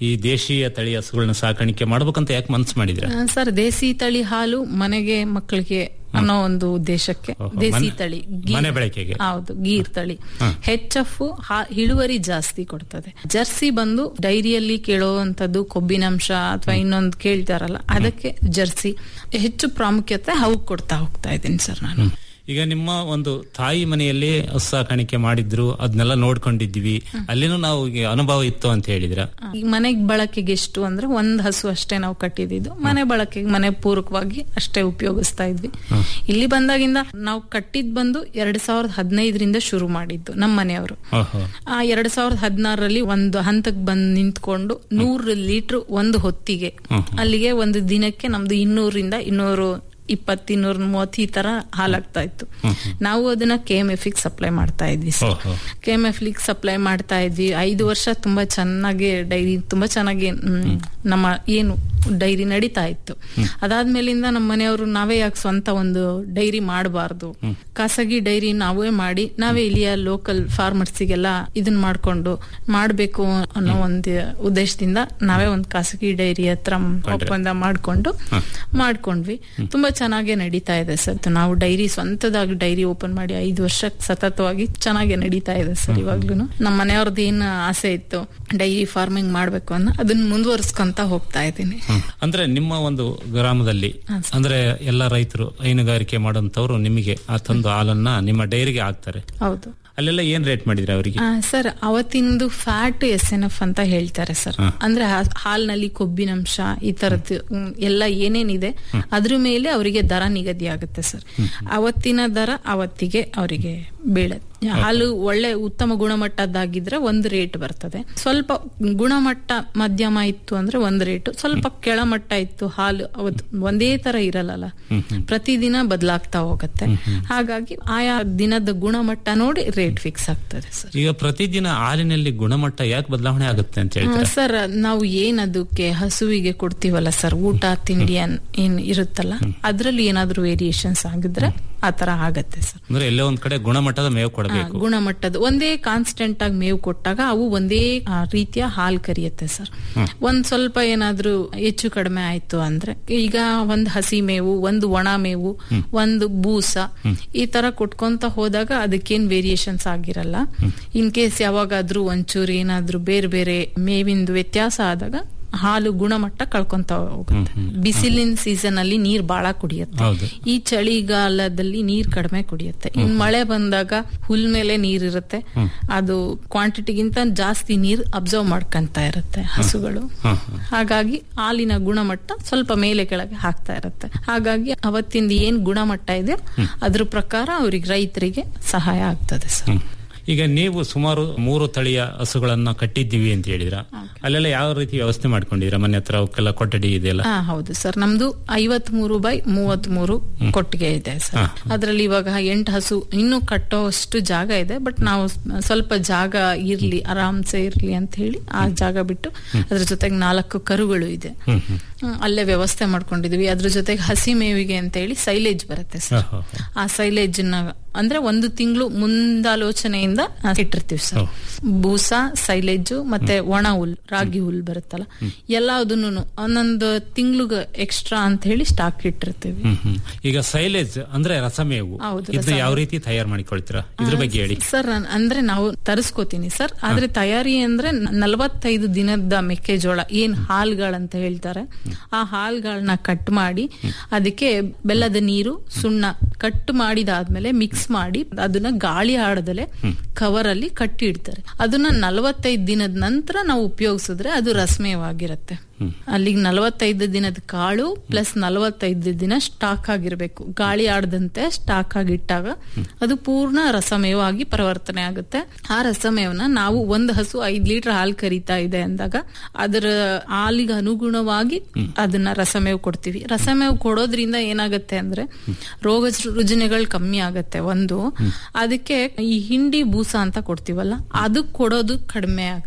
Speaker 11: ಈ ದೇಶೀಯ ತಳಿ ಹಸುಗಳನ್ನ ಸಾಕಾಣಿಕೆ ಮಾಡ್ಬೇಕಂತ ಯಾಕೆ ಮನ್ಸು ಮಾಡಿದ್ರ
Speaker 12: ಆ, ಸರ್ ದೇಸಿ ತಳಿ ಹಾಲು ಮನೆಗೆ ಮಕ್ಕಳಿಗೆ ಅನ್ನೋ ಒಂದು ಉದ್ದೇಶಕ್ಕೆ
Speaker 11: ಓಹೋ,
Speaker 12: ದೇಸಿ
Speaker 11: ಮನೆ-
Speaker 12: ತಳಿ ಗೀರ್-
Speaker 11: ಮನೆ ಬಳಕೆಗೆ.
Speaker 12: ಹೌದು ಗೀರ್ ತಳಿ
Speaker 11: ಹ.
Speaker 12: ಹೆಚ್ ಎಫ್ ಇಳುವರಿ ಜಾಸ್ತಿ ಕೊಡ್ತದೆ ಜರ್ಸಿ ಬಂದು ಡೈರಿಯಲ್ಲಿ ಕೇಳುವಂತದ್ದು ಕೊಬ್ಬಿನಂಶ ಅಥವಾ ಇನ್ನೊಂದು ಕೇಳ್ತಾರಲ್ಲ ಅದಕ್ಕೆ ಜರ್ಸಿ ಹೆಚ್ಚು ಪ್ರಾಮುಖ್ಯತೆ ಅವು ಕೊಡ್ತಾ ಹೋಗ್ತಾ ಇದ್ದೀನಿ ಸರ್ ನಾನು
Speaker 11: ಈಗ ನಿಮ್ಮ ಒಂದು ತಾಯಿ ಮನೆಯಲ್ಲಿ ಹಸು ಸಾಕಾಣಿಕೆ ಮಾಡಿದ್ರು ಅದನ್ನೆಲ್ಲ ನೋಡ್ಕೊಂಡಿದ್ವಿ ಅಲ್ಲಿನೂ ನಾವು ಈಗ ಅನುಭವ ಇತ್ತು ಅಂತ ಹೇಳಿದ್ರ
Speaker 12: ಈಗ ಮನೆಗ್ ಬಳಕೆಗೆ ಎಷ್ಟು ಅಂದ್ರೆ ಒಂದ್ ಹಸು ಅಷ್ಟೇ ನಾವು ಕಟ್ಟಿದ್ದು ಮನೆ ಬಳಕೆಗೆ ಮನೆ ಪೂರಕವಾಗಿ ಅಷ್ಟೇ ಉಪಯೋಗಿಸ್ತಾ ಇದ್ವಿ ಇಲ್ಲಿ ಬಂದಾಗಿಂದ ನಾವು ಕಟ್ಟಿದ್ ಬಂದು ಎರಡ್ ಸಾವಿರದ ಹದಿನೈದರಿಂದ ಶುರು ಮಾಡಿದ್ದು ನಮ್ಮ ಮನೆಯವರು ಆ ಎರಡ್ ಸಾವಿರದ ಹದಿನಾರರಲ್ಲಿ ಒಂದು ಹಂತಕ್ಕೆ ಬಂದ್ ನಿಂತ್ಕೊಂಡು ನೂರು ಲೀಟರ್ ಒಂದು ಹೊತ್ತಿಗೆ ಅಲ್ಲಿಗೆ ಒಂದು ದಿನಕ್ಕೆ ನಮ್ದು ಇನ್ನೂರಿಂದ ಇನ್ನೂರು ಇಪ್ಪತ್ತು ಇನ್ನೂರ ಮೂವತ್ತು ಈ ತರ ಹಾಲಾಗ್ತಾ ಇತ್ತು ನಾವು ಅದನ್ನ ಕೆ ಎಂ ಎಫ್ ಸಪ್ಲೈ ಮಾಡ್ತಾ ಇದ್ವಿ sir K M F supply ಮಾಡ್ತಾ ಇದ್ವಿ ಐದು ವರ್ಷ ತುಂಬಾ ಚೆನ್ನಾಗಿ ಡೈರಿ ತುಂಬಾ ಚೆನ್ನಾಗಿ ಮ್, ನಮ್ಮ ಏನು ಡೈರಿ ನಡೀತಾ ಇತ್ತು ಅದಾದ್ಮೇಲಿಂದ ನಮ್ಮ ಮನೆಯವರು ನಾವೇ ಯಾಕೆ ಸ್ವಂತ ಒಂದು ಡೈರಿ ಮಾಡಬಾರ್ದು ಖಾಸಗಿ ಡೈರಿ ನಾವೇ ಮಾಡಿ ನಾವೇ ಇಲ್ಲಿಯ ಲೋಕಲ್ ಫಾರ್ಮರ್ಸಿಗೆಲ್ಲ ಇದನ್ನ ಮಾಡ್ಕೊಂಡು ಮಾಡ್ಬೇಕು ಅನ್ನೋ ಒಂದು ಉದ್ದೇಶದಿಂದ ನಾವೇ ಒಂದು ಖಾಸಗಿ ಡೈರಿ ಹತ್ರ ಒಪ್ಪಂದ ಮಾಡ್ಕೊಂಡು ಮಾಡ್ಕೊಂಡ್ವಿ ತುಂಬಾ ಚೆನ್ನಾಗೇ ನಡೀತಾ ಇದೆ ಸರ್ ನಾವು ಡೈರಿ ಸ್ವಂತದಾಗಿ ಡೈರಿ ಓಪನ್ ಮಾಡಿ ಐದು ವರ್ಷ ಸತತವಾಗಿ ಚೆನ್ನಾಗಿ ನಡೀತಾ ಇದೆ ಸರ್ ಇವಾಗ್ಲೂ ನಮ್ಮ ಮನೆಯವ್ರದ್ದು ಏನ್ ಆಸೆ ಇತ್ತು ಡೈರಿ ಫಾರ್ಮಿಂಗ್ ಮಾಡ್ಬೇಕು ಅನ್ನೋ ಅದನ್ನ ಮುಂದುವರ್ಸ್ಕೊಂತ ಹೋಗ್ತಾ ಇದ್ದೀನಿ
Speaker 11: ಅಂದ್ರೆ ನಿಮ್ಮ ಒಂದು ಗ್ರಾಮದಲ್ಲಿ ಅಂದ್ರೆ ಎಲ್ಲ ರೈತರು ಹೈನುಗಾರಿಕೆ ಮಾಡುವಂತವ್ರು ನಿಮಗೆ ಆ ತಂದು ಹಾಲನ್ನ ನಿಮ್ಮ ಡೈರಿಗೆ ಹಾಕ್ತಾರೆ
Speaker 12: ಹೌದು
Speaker 11: ಅಲ್ಲೆಲ್ಲ ಏನ್ ರೇಟ್ ಮಾಡಿದ್ರೆ ಅವರಿಗೆ
Speaker 12: ಆ, ಸರ್ ಅವತ್ತಿಂದು ಫ್ಯಾಟ್ ಎಸ್ ಎನ್ ಎಫ್ ಅಂತ ಹೇಳ್ತಾರೆ ಸರ್ ಅಂದ್ರೆ ಹಾ- ಹಾಲ್ನಲ್ಲಿ ಕೊಬ್ಬಿನಂಶ ಈ ತರದ್ದು ಹ್ಮ್, ಎಲ್ಲ ಏನೇನಿದೆ ಅದ್ರ ಮೇಲೆ ಅವರಿಗೆ ದರ ನಿಗದಿ ಆಗುತ್ತೆ ಸರ್ ಅವತ್ತಿನ ದರ ಅವತ್ತಿಗೆ ಅವರಿಗೆ ಬೀಳತ್ತೆ ಹಾಲು ಒಳ್ಳೆ ಉತ್ತಮ ಗುಣಮಟ್ಟದ್ದಾಗಿದ್ರೆ ಒಂದು ರೇಟ್ ಬರ್ತದೆ ಸ್ವಲ್ಪ ಗುಣಮಟ್ಟ ಮಧ್ಯಮ ಇತ್ತು ಅಂದ್ರೆ ಒಂದು ರೇಟ್ ಸ್ವಲ್ಪ ಕೆಳಮಟ್ಟ ಇತ್ತು ಹಾಲು ಅವತ್ತು ಒಂದೇ ತರ ಇರಲ್ಲ ಪ್ರತಿದಿನ ಬದಲಾಗ್ತಾ ಹೋಗುತ್ತೆ ಹಾಗಾಗಿ ಆಯಾ ದಿನದ ಗುಣಮಟ್ಟ ನೋಡಿ ರೇಟ್ ಫಿಕ್ಸ್ ಆಗ್ತದೆ ಸರ್
Speaker 11: ಈಗ ಪ್ರತಿದಿನ ಹಾಲಿನಲ್ಲಿ ಗುಣಮಟ್ಟ ಯಾಕೆ ಬದಲಾವಣೆ ಆಗುತ್ತೆ ಅಂತ
Speaker 12: ಆ,
Speaker 11: ಹೇಳ್ತಾರೆ
Speaker 12: ಸರ್ ನಾವು ಏನ್ ಅದಕ್ಕೆ ಹಸುವಿಗೆ ಕೊಡ್ತೀವಲ್ಲ ಸರ್ ಊಟ ತಿಂಡಿ ಅನ್- ಏನ್ ಇರುತ್ತಲ್ಲ ಅದ್ರಲ್ಲಿ ಏನಾದ್ರೂ ವೇರಿಯೇಷನ್ಸ್ ಆಗಿದ್ರೆ ಆ ತರ ಆಗತ್ತೆ ಸರ್
Speaker 11: ಅಂದ್ರೆ ಎಲ್ಲೋ ಒಂದ್ ಕಡೆ ಗುಣಮಟ್ಟದ ಮೇವು
Speaker 12: ಆ,
Speaker 11: ಕೊಡಬೇಕು
Speaker 12: ಗುಣಮಟ್ಟದ ಒಂದೇ ಕಾನ್ಸ್ಟೆಂಟ್ ಆಗಿ ಮೇವು ಕೊಟ್ಟಾಗ ಅವು ಒಂದೇ ಆ, ರೀತಿಯ ಹಾಲ್ ಕರಿಯತ್ತೆ ಸರ್ ಒಂದ್ ಸ್ವಲ್ಪ ಏನಾದ್ರೂ ಹೆಚ್ಚು ಕಡಿಮೆ ಆಯ್ತು ಅಂದ್ರೆ ಈಗ ಒಂದ್ ಹಸಿ ಮೇವು ಒಂದು ಒಣ ಮೇವು ಒಂದು ಬೂಸ ಈ ತರ ಕೊಟ್ಕೊಂತ ಹೋದಾಗ ಅದಕ್ಕೇನ್ ವೇರಿಯೇಷನ್ಸ್ ಆಗಿರಲ್ಲ ಇನ್ ಕೇಸ್ ಯಾವಾಗಾದ್ರೂ ಒಂಚೂರು ಏನಾದ್ರೂ ಬೇರೆ ಬೇರೆ ಮೇವಿಂದು ವ್ಯತ್ಯಾಸ ಆದಾಗ ಹಾಲು ಗುಣಮಟ್ಟ ಕಳ್ಕೊಂತ ಹೋಗುತ್ತೆ ಬಿಸಿಲಿನ ಸೀಸನ್ ಅಲ್ಲಿ ನೀರ್ ಬಾಳ ಕುಡಿಯುತ್ತೆ
Speaker 11: ಹೌದು.
Speaker 12: ಈ ಚಳಿಗಾಲದಲ್ಲಿ ನೀರ್ ಕಡಿಮೆ ಕುಡಿಯುತ್ತೆ ಇನ್ ಮಳೆ ಬಂದಾಗ ಹುಲ್ ಮೇಲೆ ನೀರ್ ಇರುತ್ತೆ ಅದು ಕ್ವಾಂಟಿಟಿಗಿಂತ ಜಾಸ್ತಿ ನೀರ್ ಅಬ್ಸರ್ವ್ ಮಾಡ್ಕೊಂತ ಇರುತ್ತೆ ಹಸುಗಳು ಹಾಗಾಗಿ ಹಾಲಿನ ಗುಣಮಟ್ಟ ಸ್ವಲ್ಪ ಮೇಲೆ ಕೆಳಗೆ ಹಾಕ್ತಾ ಇರುತ್ತೆ ಹಾಗಾಗಿ ಅವತ್ತಿಂದ ಏನ್ ಗುಣಮಟ್ಟ ಇದೆ ಅದ್ರ ಪ್ರಕಾರ ಅವ್ರಿಗೆ ರೈತರಿಗೆ ಸಹಾಯ ಆಗ್ತದೆ ಸರ್
Speaker 11: ಈಗ ನೀವು ಸುಮಾರು ಮೂರು ತಳಿಯ ಹಸುಗಳನ್ನ ಕಟ್ಟಿದ್ದೀವಿ ಅಂತ ಹೇಳಿದ್ರ ಅಲ್ಲೆಲ್ಲ ಯಾವ ರೀತಿ ವ್ಯವಸ್ಥೆ ಮಾಡ್ಕೊಂಡಿದ್ರ ಮನೆ ಹತ್ರ ಅವಕ್ಕೆಲ್ಲ ಕೊಠಡಿ ಇದೆಯಲ್ಲ
Speaker 12: ಹಾ ಹೌದು ಸರ್ ನಮ್ದು ಐವತ್ ಮೂರು ಬೈ ಮೂವತ್ ಮೂರು ಕೊಟ್ಟಿಗೆ ಇದೆ ಸರ್ ಅದ್ರಲ್ಲಿ ಇವಾಗ ಎಂಟು ಹಸು ಇನ್ನೂ ಕಟ್ಟೋಷ್ಟು ಜಾಗ ಇದೆ ಬಟ್ ನಾವು ಸ್ವಲ್ಪ ಜಾಗ ಇರ್ಲಿ ಆರಾಮ್ಸೆ ಇರ್ಲಿ ಅಂತ ಹೇಳಿ ಆ ಜಾಗ ಬಿಟ್ಟು ಅದ್ರ ಜೊತೆಗೆ ನಾಲ್ಕು ಕರುಗಳು ಇದೆ ಹ್ಮ್, ಅಲ್ಲೇ ವ್ಯವಸ್ಥೆ ಮಾಡ್ಕೊಂಡಿದೀವಿ ಅದ್ರ ಜೊತೆಗೆ ಹಸಿ ಮೇವಿಗೆ ಅಂತ ಹೇಳಿ ಸೈಲೇಜ್ ಬರುತ್ತೆ ಸರ್ ಆ ಸೈಲೇಜ್ ಅಂದ್ರೆ ಒಂದು ತಿಂಗಳು ಮುಂದಾಲೋಚನೆಯಿಂದ ಇಟ್ಟಿರ್ತೀವಿ ಸರ್ ಬೂಸ ಸೈಲೇಜು ಮತ್ತೆ ಒಣ ಹುಲ್ ರಾಗಿ ಹುಲ್ ಬರುತ್ತಲ್ಲ ಎಲ್ಲದನ್ನು ಒಂದೊಂದು ತಿಂಗ್ಳಿಗೆ ಎಕ್ಸ್ಟ್ರಾ ಅಂತ ಹೇಳಿ ಸ್ಟಾಕ್ ಇಟ್ಟಿರ್ತೀವಿ
Speaker 11: ಹ್ಮ್ ಹ್ಮ್. ಈಗ ಸೈಲೇಜ್ ಅಂದ್ರೆ ರಸಮೇವು
Speaker 12: ಹೌದು,
Speaker 11: ಇದನ್ನ
Speaker 12: ರಸಮೇವು.
Speaker 11: ಯಾವ ರೀತಿ ತಯಾರು ಮಾಡಿಕೊಳ್ತೀರಾ ಇದ್ರ ಬಗ್ಗೆ ಹೇಳಿ
Speaker 12: ಸರ್ ನಾನ್- ಅಂದ್ರೆ ನಾವು ತರಿಸ್ಕೋತೀನಿ ಸರ್ ಆದ್ರೆ ತಯಾರಿ ಅಂದ್ರೆ ನ- ನಲವತ್ತೈದು ದಿನದ ಮೆಕ್ಕೆಜೋಳ ಏನ್ ಹಾಲ್ಗಳಂತ ಹೇಳ್ತಾರೆ ಆ ಹಾಲ್ಗಳನ್ನ ಕಟ್ ಮಾಡಿ ಅದಕ್ಕೆ ಬೆಲ್ಲದ ನೀರು ಸುಣ್ಣ ಕಟ್ ಮಾಡಿದಾದ್ಮೇಲೆ ಮಿಕ್ಸ್ ಮಾಡಿ ಅದನ್ನ ಗಾಳಿ ಆಡದಲೆ ಕವರ್ ಅಲ್ಲಿ ಕಟ್ಟಿ ಇಡ್ತಾರೆ ಅದನ್ನ ನಲವತ್ತೈದು ದಿನದ ನಂತರ ನಾವು ಉಪಯೋಗಿಸಿದ್ರೆ ಅದು ರಸಮೇವಾಗಿರುತ್ತೆ ಅಲ್ಲಿಗೆ ನಲವತ್ತೈದು ದಿನದ ಕಾಳು ಪ್ಲಸ್ ನಲವತ್ತೈದು ದಿನ ಸ್ಟಾಕ್ ಆಗಿರ್ಬೇಕು ಗಾಳಿ ಆಡದಂತೆ ಸ್ಟಾಕ್ ಆಗಿಟ್ಟಾಗ ಅದು ಪೂರ್ಣ ರಸಮೇವಾಗಿ ಪರಿವರ್ತನೆ ಆಗುತ್ತೆ ಆ ರಸಮೇವನ್ನ ನಾವು ಒಂದು ಹಸು ಐದ್ ಲೀಟರ್ ಹಾಲು ಕರಿತಾ ಇದೆ ಅಂದಾಗ ಅದರ ಹಾಲಿಗೆ ಅನುಗುಣವಾಗಿ ಅದನ್ನ ರಸಮೇವು ಕೊಡ್ತೀವಿ ರಸಮೇವು ಕೊಡೋದ್ರಿಂದ ಏನಾಗುತ್ತೆ ಅಂದ್ರೆ ರೋಗ ರುಜಿನಗಳು ಕಮ್ಮಿ ಆಗತ್ತೆ ಒಂದು ಅದಕ್ಕೆ ಈ ಹಿಂಡಿ ಬೂಸ ಅಂತ ಕೊಡ್ತೀವಲ್ಲ ಅದು ಕೊಡೋದು ಕಡಿಮೆ ಆಗುತ್ತೆ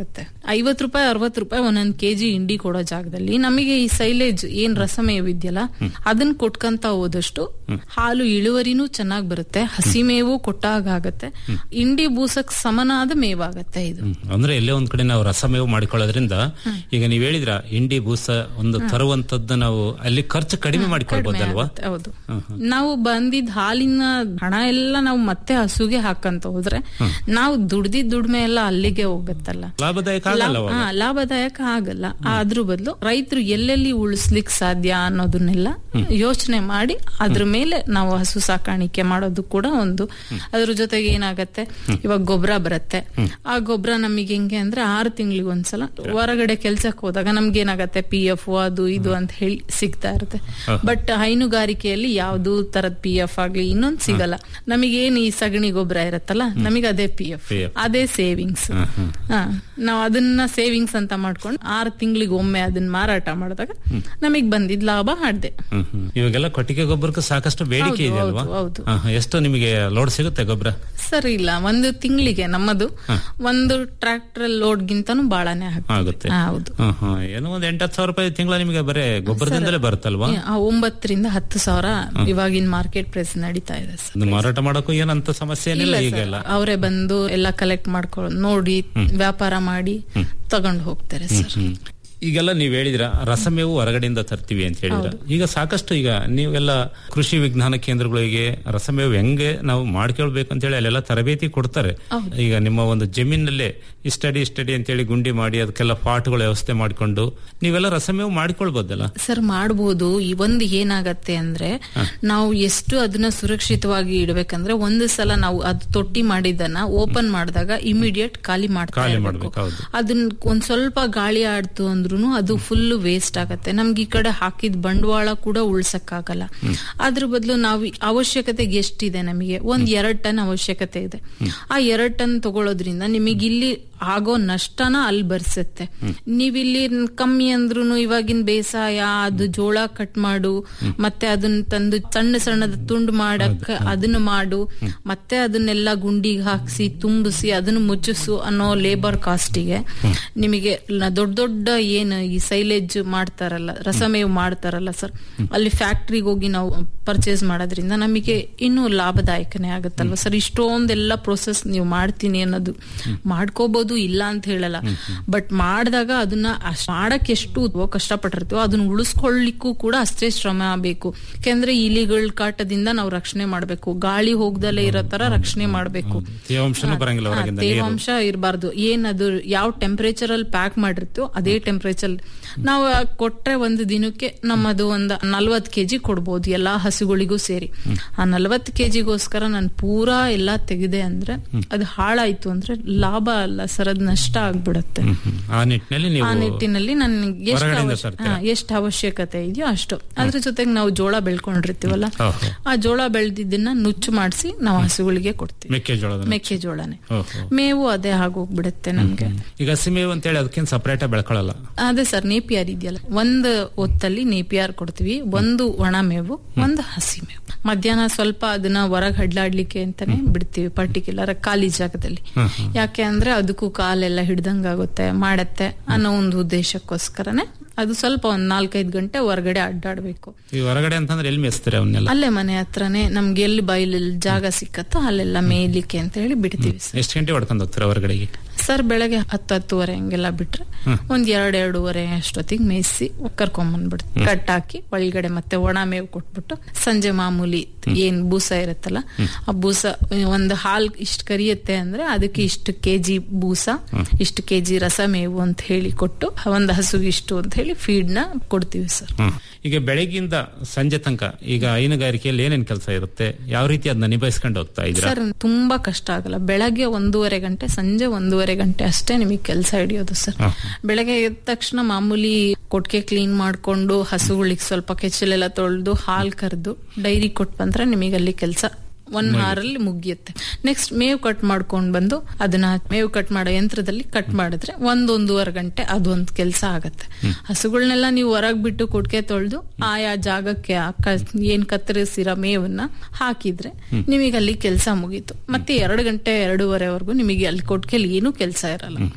Speaker 12: ಐವತ್ ರೂಪಾಯಿ ಅರವತ್ ರೂಪಾಯಿ ಒಂದೊಂದ್ ಕೆಜಿ ಇಂಡಿ ಕೊಡೋ ಜಾಗದಲ್ಲಿ ನಮಗೆ ಈ ಸೈಲೇಜ್ ಏನ್ ರಸಮೇವು ಇದೆಯಲ್ಲ ಅದನ್ನ ಕೊಟ್ಕಂತ ಹೋದಷ್ಟು ಹಾಲು ಇಳುವರಿನೂ ಚೆನ್ನಾಗ್ ಬರುತ್ತೆ ಹಸಿ ಮೇವು ಕೊಟ್ಟಾಗ ಆಗತ್ತೆ ಇಂಡಿ ಬೂಸಕ್ ಸಮನಾದ ಮೇವಾಗತ್ತೆ ಇದು
Speaker 11: ಅಂದ್ರೆ ಎಲ್ಲೇ ಒಂದ್ ಕಡೆ ನಾವು ರಸಮೇವು ಮಾಡಿಕೊಳ್ಳೋದ್ರಿಂದ ಈಗ ನೀವ್ ಹೇಳಿದ್ರ ಇಂಡಿ ಬೂಸ ಒಂದು ತರುವಂತದ್ದು ನಾವು ಅಲ್ಲಿ ಖರ್ಚು ಕಡಿಮೆ ಮಾಡಿಕೊಳ್ಬಹುದಲ್ವಾ
Speaker 12: ಆಗುತ್ತೆ, ಹೌದು ನಾವು ಬಂದಿದ್ ಹಾಲಿನ ಹಣ ಎಲ್ಲ ನಾವು ಮತ್ತೆ ಹಸುಗೆ ಹಾಕಂತ ಹೋದ್ರೆ ನಾವು ದುಡ್ದಿದ್ ದುಡ್ಮೆ ಎಲ್ಲ ಅಲ್ಲಿಗೆ ಹೋಗುತ್ತಲ್ಲ
Speaker 11: ಲಾಭದಾಯಕ ಆಗಲ್ಲ
Speaker 12: ಲಾಭ- ಹಾ, ಲಾಭದಾಯಕ ಆಗಲ್ಲ ಅದ್ರ ಬದಲು ರೈತರು ಎಲ್ಲೆಲ್ಲಿ ಉಳಿಸ್ಲಿಕ್ ಸಾಧ್ಯ ಅನ್ನೋದನ್ನೆಲ್ಲ ಯೋಚನೆ ಮಾಡಿ ಅದ್ರ ಮೇಲೆ ನಾವು ಹಸು ಸಾಕಾಣಿಕೆ ಮಾಡೋದು ಕೂಡ ಒಂದು ಅದ್ರ ಜೊತೆಗೆ ಏನಾಗತ್ತೆ ಇವಾಗ ಗೊಬ್ಬರ ಬರುತ್ತೆ ಆ ಗೊಬ್ಬರ ನಮಗೆ ಹೆಂಗೆ ಅಂದ್ರೆ ಆರು ತಿಂಗಳಿಗೆ ಒಂದ್ಸಲ ಹೊರಗಡೆ ಕೆಲ್ಸಕ್ಕೆ ಹೋದಾಗ ನಮ್ಗೆ ಏನಾಗತ್ತೆ ಪಿ ಎಫ್ ಅದು ಇದು ಅಂತ ಹೇಳಿ ಸಿಗ್ತಾ ಇರುತ್ತೆ ಬಟ್ ಹೈನುಗಾರಿಕೆಯಲ್ಲಿ ಯಾವ್ದು ತರದ್ ಪಿ ಎಫ್ ಆಗ್ಲಿ ಇನ್ನೊಂದ್ ಸಿಗಲ್ಲ ನಮಗೇನ್ ಈ ಸಗಣಿ ಗೊಬ್ಬರ ಇರತ್ತಲ್ಲ ನಮಗೆ ಅದೇ ಪಿ ಎಫ್
Speaker 11: PF.
Speaker 12: ಅದೇ ಸೇವಿಂಗ್ಸ್ ನಾವ್ ಅದನ್ನ ಸೇವಿಂಗ್ಸ್ ಅಂತ ಮಾಡ್ಕೊಂಡು ಆರು ತಿಂಗಳಿಗೆ ಒಮ್ಮೆ ಅದನ್ನ ಮಾರಾಟ ಮಾಡಿದಾಗ ನಮಗ್ ಬಂದಿದ್ ಲಾಭ ಹಾಡ್ದೆ
Speaker 11: ಹ್ಮ್, ಹ್ಮ್. ಇವಾಗೆಲ್ಲ ಕೊಟ್ಟಿಗೆ ಗೊಬ್ಬರಕ್ಕೆ ಸಾಕಷ್ಟು ಬೇಡಿಕೆ
Speaker 12: ಹೌದು,
Speaker 11: ಇದೆ ಅಲ್ವಾ
Speaker 12: ಹೌದು, ಹೌದು.
Speaker 11: ಹಾ, ಹಾ. ಎಷ್ಟು ನಿಮಗೆ ಲೋಡ್ ಸಿಗುತ್ತೆ ಗೊಬ್ಬರ
Speaker 12: ಸರಿ ಇಲ್ಲ ಒಂದು ತಿಂಗಳಿಗೆ ನಮ್ಮದು ಒಂದು ಟ್ರ್ಯಾಕ್ಟರ್ ಲೋಡ್ ಗಿಂತನೂ ಬಾಳನೆ ಆಗುತ್ತೆ
Speaker 11: ಆಗುತ್ತೆ
Speaker 12: ಹಾ, ಹೌದು
Speaker 11: ಹಾ, ಹಾ. ಏನೋ ಒಂದ್ ಎಂಟತ್ತು ಸಾವಿರ ರೂಪಾಯಿ ತಿಂಗಳ ನಿಮಗೆ ಬರೇ ಗೊಬ್ಬರದಿಂದಲೇ ಬರುತ್ತಲ್ವಾ
Speaker 12: ಆ, ಒಂಬತ್ತರಿಂದ ಹತ್ತು ಸಾವಿರ ಇವಾಗಿನ ಮಾರ್ಕೆಟ್ ಪ್ರೈಸ್ ನಡೀತಾ ಇದೆ ಸರ್
Speaker 11: ಅದು ಮಾರಾಟ ಮಾಡಕ್ಕೂ ಏನಂತ ಸಮಸ್ಯೆ ಏನಿಲ್ಲ ಈಗೆಲ್ಲ
Speaker 12: ಅವರೇ ಬಂದು ಎಲ್ಲ ಕಲೆಕ್ಟ್ ಮಾಡ್ಕೊಂಡು ನೋಡಿ ವ್ಯಾಪಾರ ಮಾಡಿ ತಗೊಂಡು ಹೋಗ್ತಾರೆ ಸರ್
Speaker 11: ಹ್ಮ್. ಈಗೆಲ್ಲ ನೀವ್ ಹೇಳಿದ್ರ ರಸಮೇವು ಹೊರಗಡೆಯಿಂದ ತರ್ತೀವಿ ಅಂತ ಹೇಳಿದ್ರ ಈಗ ಸಾಕಷ್ಟು ಈಗ ನೀವೆಲ್ಲ ಕೃಷಿ ವಿಜ್ಞಾನ ಕೇಂದ್ರಗಳಿಗೆ ರಸಮೇವು ಹೆಂಗೆ ನಾವು ಮಾಡ್ಕೊಳ್ಬೇಕು ಅಂತ ಹೇಳಿ ಅಲ್ಲೆಲ್ಲ ತರಬೇತಿ ಕೊಡ್ತಾರೆ ಈಗ ನಿಮ್ಮ ಒಂದು ಜಮೀನಲ್ಲೇ ಈ ಸ್ಟಡಿ ಸ್ಟಡಿ ಅಂತ ಹೇಳಿ ಗುಂಡಿ ಮಾಡಿ ಅದಕ್ಕೆಲ್ಲ ಪಾಟ್ಗಳ ವ್ಯವಸ್ಥೆ ಮಾಡ್ಕೊಂಡು ನೀವೆಲ್ಲ ರಸಮೇವು ಮಾಡ್ಕೊಳ್ಬೋದಲ್ಲ
Speaker 12: ಸರ್ ಮಾಡ್ಬೋದು ಈ ಒಂದು ಏನಾಗತ್ತೆ ಅಂದ್ರೆ ನಾವು ಎಷ್ಟು ಅದನ್ನ ಸುರಕ್ಷಿತವಾಗಿ ಇಡಬೇಕಂದ್ರೆ ಒಂದು ಸಲ ನಾವು ಅದು ತೊಟ್ಟಿ ಮಾಡಿದ್ದನ್ನ ಓಪನ್ ಮಾಡಿದಾಗ ಇಮಿಡಿಯೇಟ್ ಖಾಲಿ ಮಾಡ್ತಾ
Speaker 11: ಖಾಲಿ
Speaker 12: ಇರ್ಬೇಕು.
Speaker 11: ಮಾಡ್ಬೇಕು, ಹೌದು.
Speaker 12: ಅದನ್ನ ಒಂದ್ ಸ್ವಲ್ಪ ಗಾಳಿ ಆಡ್ತು ಅಂದ್ರೂ ಅದು ಫುಲ್ ವೇಸ್ಟ್ ಆಗತ್ತೆ ನಮ್ಗೆ ಈ ಕಡೆ ಹಾಕಿದ ಬಂಡವಾಳ ಕೂಡ ಉಳ್ಸಕ್ಕಾಗಲ್ಲ ಅದ್ರ ಬದಲು ನಾವು ಈ ಅವಶ್ಯಕತೆಗೆ ಎಷ್ಟಿದೆ ನಮಗೆ ಒಂದ್ ಎರಡ್ ಟನ್ ಅವಶ್ಯಕತೆ ಇದೆ ಆ ಎರಡ್ ಟನ್ ತಗೊಳ್ಳೋದ್ರಿಂದ ನಿಮಗೆ ಇಲ್ಲಿ ಆಗೋ ನಷ್ಟನ ಅಲ್ಲಿ ಬರ್ಸತ್ತೆ ನೀವಿಲ್ಲಿ ಕಮ್ಮಿ ಅಂದ್ರೂ ಇವಾಗಿನ ಬೇಸಾಯ ಅದು ಜೋಳ ಕಟ್ ಮಾಡು ಮತ್ತೆ ಅದನ್ನ ತಂದು ಸಣ್ಣ ಸಣ್ಣದ ತುಂಡು ಮಾಡಕ್ ಅದನ್ನ ಮಾಡು ಮತ್ತೆ ಅದನ್ನೆಲ್ಲ ಗುಂಡಿಗೆ ಹಾಕ್ಸಿ ತುಂಬಿಸಿ ಅದನ್ನ ಮುಚ್ಚಿಸು ಅನ್ನೋ ಲೇಬರ್ ಕಾಸ್ಟಿಗೆ ನಿಮಗೆ ಲ- ದೊಡ್ಡ ದೊಡ್ಡ ಏನು ಈ ಸೈಲೇಜ್ ಮಾಡ್ತಾರಲ್ಲ ರಸಮೇವು ಮಾಡ್ತಾರಲ್ಲ ಸರ್ ಅಲ್ಲಿ ಫ್ಯಾಕ್ಟ್ರಿಗೆ ಹೋಗಿ ನಾವು ಪರ್ಚೇಸ್ ಮಾಡೋದ್ರಿಂದ ನಮಗೆ ಇನ್ನೂ ಲಾಭದಾಯಕನೇ ಆಗುತ್ತಲ್ವಾ ಸರ್ ಇಷ್ಟೊಂದೆಲ್ಲ ಪ್ರೊಸೆಸ್ ನೀವು ಮಾಡ್ತೀನಿ ಅನ್ನೋದು ಮಾಡ್ಕೋಬಹುದು ಇಲ್ಲ ಅಂತ ಹೇಳಲ್ಲ ಬಟ್ ಮಾಡಿದಾಗ ಅದನ್ನ ಅಷ್ಟ್ ಮಾಡಕ್ ಎಷ್ಟು ಕಷ್ಟಪಟ್ಟಿರ್ತೀವೋ ಅದನ್ನ ಉಳಿಸ್ಕೊಳ್ಳಿಕ್ಕೂ ಕೂಡ ಅಷ್ಟೇ ಶ್ರಮ ಬೇಕು ಯಾಕೆಂದ್ರೆ ಇಲಿಗಳ ಕಾಟದಿಂದ ನಾವು ರಕ್ಷಣೆ ಮಾಡ್ಬೇಕು ಗಾಳಿ ಹೋಗ್ದಲೇ ಇರೋ ತರ ರಕ್ಷಣೆ ಮಾಡ್ಬೇಕು
Speaker 11: ತೇವಾಂಶನೂ ಬರಂಗಿಲ್ಲ
Speaker 12: ಹಾ,
Speaker 11: ಹೊರಗಿಂದ ನೀರು
Speaker 12: ತೇವಾಂಶ ಇರಬಾರ್ದು ಏನದು ಯಾವ ಟೆಂಪರೇಚರ್ ಅಲ್ಲಿ ಪ್ಯಾಕ್ ಮಾಡಿರ್ತೀವೋ ಅದೇ ಟೆಂಪರೇಚರ್ ನಾವು ಕೊಟ್ರೆ ಒಂದು ದಿನಕ್ಕೆ ನಮ್ಮದು ಒಂದು ನಲ್ವತ್ ಕೆಜಿ ಕೊಡ್ಬೋದು ಎಲ್ಲಾ ಹಸುಗಳಿಗೂ ಸೇರಿ ಆ ನಲ್ವತ್ ಕೆಜಿಗೋಸ್ಕರ ನಾನು ಪೂರಾ ಎಲ್ಲಾ ತೆಗೆದೆ ಅಂದ್ರೆ ಅದು ಹಾಳಾಯ್ತು ಅಂದ್ರೆ ಲಾಭ ಅಲ್ಲ ಸರ್ ಅದ್ ನಷ್ಟ ಆಗ್ಬಿಡತ್ತೆ
Speaker 11: ಹ್ಮ್, ಹ್ಮ್. ಆ ನಿಟ್ಟಿನಲ್ಲಿ ನೀವು
Speaker 12: ಆ ನಿಟ್ಟಿನಲ್ಲಿ ನನ್ಗೆ ಎಷ್ಟು
Speaker 11: ಹೊರಗಡೆಯಿಂದ
Speaker 12: ಅವಶ್ಯ-
Speaker 11: ತರ್ತೀರಾ?
Speaker 12: ಹಾ, ಎಷ್ಟು ಅವಶ್ಯಕತೆ ಇದೆಯೋ ಅಷ್ಟು ಅದ್ರ ಜೊತೆಗೆ ನಾವು ಜೋಳ ಬೆಳ್ಕೊಂಡಿರ್ತೀವಲ್ಲ
Speaker 11: ಓಹೋ.
Speaker 12: ಆ ಜೋಳ ಬೆಳೆದಿದ್ದನ್ನ ನುಚ್ಚು ಮಾಡಿಸಿ ನಾವು ಹಸುಗಳಿಗೆ ಕೊಡ್ತೀವಿ
Speaker 11: ಮೆಕ್ಕೆಜೋಳದ
Speaker 12: ಮೆಕ್ಕೆಜೋಳನೆ
Speaker 11: ಓಹೋ.
Speaker 12: ಮೇವು ಅದೇ ಆಗೋಗ್ಬಿಡುತ್ತೆ ನಮ್ಗೆ
Speaker 11: ಈಗ ಹಸಿಮೇವು ಅಂತ ಹೇಳಿ ಅದಕ್ಕಿಂತ ಸಪರೇಟ್ ಬೆಳ್ಕೊಳ್ಳಲ್ಲ
Speaker 12: ಅದೇ ಸರ್ ನೇಪಿಯಾರ್ ಇದೆಯಲ್ಲ ಒಂದು ಹೊತ್ತಲ್ಲಿ ನೇಪಿಯಾರ್ ಕೊಡ್ತೀವಿ ಒಂದು ಒಣ ಮೇವು ಒಂದು ಹಸಿ ಮೇವು ಮಧ್ಯಾಹ್ನ ಸ್ವಲ್ಪ ಅದನ್ನ ಹೊರಗ್ ಹಡ್ಲಾಡ್ಲಿಕ್ಕೆ ಅಂತಾನೆ ಬಿಡ್ತೀವಿ ಪರ್ಟಿಕ್ಯುಲರ್ ಖಾಲಿ ಜಾಗದಲ್ಲಿ ಯಾಕೆ ಅಂದ್ರೆ ಅದಕ್ಕೂ ಕಾಲೆಲ್ಲ ಹಿಡ್ದಂಗಾಗುತ್ತೆ ಮಾಡತ್ತೆ ಅನ್ನೋ ಒಂದು ಉದ್ದೇಶಕ್ಕೋಸ್ಕರನೇ ಅದು ಸ್ವಲ್ಪ ಒಂದ್ ನಾಲ್ಕೈದು ಗಂಟೆ ಹೊರಗಡೆ ಅಡ್ಡಾಡ್ಬೇಕು
Speaker 11: ಈ ಹೊರಗಡೆ ಅಂತಂದ್ರೆ ಎಲ್ಲಿ ಮೇಯಿಸ್ತಾರೆ ಅವನ್ನೆಲ್ಲ
Speaker 12: ಅಲ್ಲೇ ಮನೆ ಹತ್ರನೇ ನಮ್ಗೆ ಎಲ್ಲಿ ಬೈಲಲ್ಲಿ ಜಾಗ ಸಿಕ್ಕತ್ತೋ ಅಲ್ಲೆಲ್ಲ ಮೇಯ್ಲಿಕ್ಕೆ ಅಂತ ಹೇಳಿ ಬಿಡ್ತೀವಿ ಸರ್
Speaker 11: ಎಷ್ಟು ಗಂಟೆ ಹೊಡ್ಕೊಂಡು ಹೋಗ್ತಾರೆ ಹೊರಗಡೆಗೆ
Speaker 12: ಸರ್ ಬೆಳಗ್ಗೆ ಹತ್ತು ಹತ್ತುವರೆ ಹಂಗೆಲ್ಲ ಬಿಟ್ರೆ ಒಂದ್ ಎರಡ್ ಎರಡೂವರೆ ಅಷ್ಟೊತ್ತಿಗೆ ಮೇಯಿಸಿ ಕರ್ಕೊಂಬಂದ್ಬಿಡ್ತೀವಿ ಕಟ್ ಹಾಕಿ ಒಳಗಡೆ ಮತ್ತೆ ಒಣ ಮೇವು ಕೊಟ್ಬಿಟ್ಟು ಸಂಜೆ ಮಾಮೂಲಿ ಏನ್ ಬೂಸ ಇರುತ್ತಲ್ಲ ಆ ಬೂಸ ಒಂದು ಹಾಲ್ ಇಷ್ಟು ಕರಿಯುತ್ತೆ ಅಂದ್ರೆ ಅದಕ್ಕೆ ಇಷ್ಟು ಕೆಜಿ ಬೂಸ ಇಷ್ಟು ಕೆಜಿ ರಸ ಮೇವು ಅಂತ ಹೇಳಿ ಕೊಟ್ಟು ಒಂದು ಹಸುಗೆ ಇಷ್ಟು ಅಂತ ಹೇಳಿ ಫೀಡ್ ನ ಕೊಡ್ತೀವಿ ಸರ್
Speaker 11: ಹ್ಮ್. ಈಗ ಬೆಳಗ್ಗಿಂದ ಸಂಜೆ ತನಕ ಈಗ ಹೈನುಗಾರಿಕೆಯಲ್ಲಿ ಏನೇನ್ ಕೆಲಸ ಇರುತ್ತೆ ಯಾವ ರೀತಿ ಅದನ್ನ ನಿಭಾಯಿಸ್ಕೊಂಡು ಹೋಗ್ತಾ ಇದ್ರ
Speaker 12: ಸರ್ ತುಂಬಾ ಕಷ್ಟ ಆಗಲ್ಲ ಬೆಳಗ್ಗೆ ಒಂದೂವರೆ ಗಂಟೆ ಸಂಜೆ ಒಂದೂವರೆ ಗಂಟೆ ಅಷ್ಟೇ ನಿಮಗೆ ಕೆಲಸ ಹಿಡಿಯೋದು ಸರ್ ಬೆಳಗ್ಗೆ ಎದ್ದ ತಕ್ಷಣ ಮಾಮೂಲಿ ಕೊಟ್ಟಿಗೆ ಕ್ಲೀನ್ ಮಾಡ್ಕೊಂಡು ಹಸುಗಳಿಗೆ ಸ್ವಲ್ಪ ಕೆಚ್ಚಲೆಲ್ಲ ತೊಳೆದು ಹಾಲ್ ಕರೆದು ಡೈರಿ ಕೊಟ್ಟು ಬಂದ್ರೆ ನಿಮಗೆ ಅಲ್ಲಿ ಕೆಲಸ ಒನ್ ಅವರ್ ಅಲ್ಲಿ ಮುಗಿಯುತ್ತೆ ನೆಕ್ಸ್ಟ್ ಮೇವು ಕಟ್ ಮಾಡ್ಕೊಂಡ್ ಬಂದು ಅದನ್ನ ಮೇವು ಕಟ್ ಮಾಡೋ ಯಂತ್ರದಲ್ಲಿ ಕಟ್ ಮಾಡಿದ್ರೆ ಒಂದೊಂದೂವರೆ ಗಂಟೆ ಅದೊಂದು ಕೆಲಸ ಆಗತ್ತೆ ಹಸುಗಳನ್ನೆಲ್ಲ ನೀವು ಹೊರಗ್ ಬಿಟ್ಟು ಕೊಟ್ಟಿಗೆ ತೊಳೆದು ಆಯಾ ಜಾಗಕ್ಕೆ ಆ ಕ- ಏನ್ ಕತ್ತರಿಸಿರೋ ಮೇವನ್ನ ಹಾಕಿದ್ರೆ ನಿಮಗೆ ಅಲ್ಲಿ ಕೆಲಸ ಮುಗೀತು ಮತ್ತೆ ಎರಡು ಗಂಟೆ ಎರಡೂವರೆವರೆಗೂ ನಿಮಗೆ ಅಲ್ಲಿ ಕೊಟ್ಟಿಗೆಲಿ ಏನೂ ಕೆಲಸ ಇರಲ್ಲ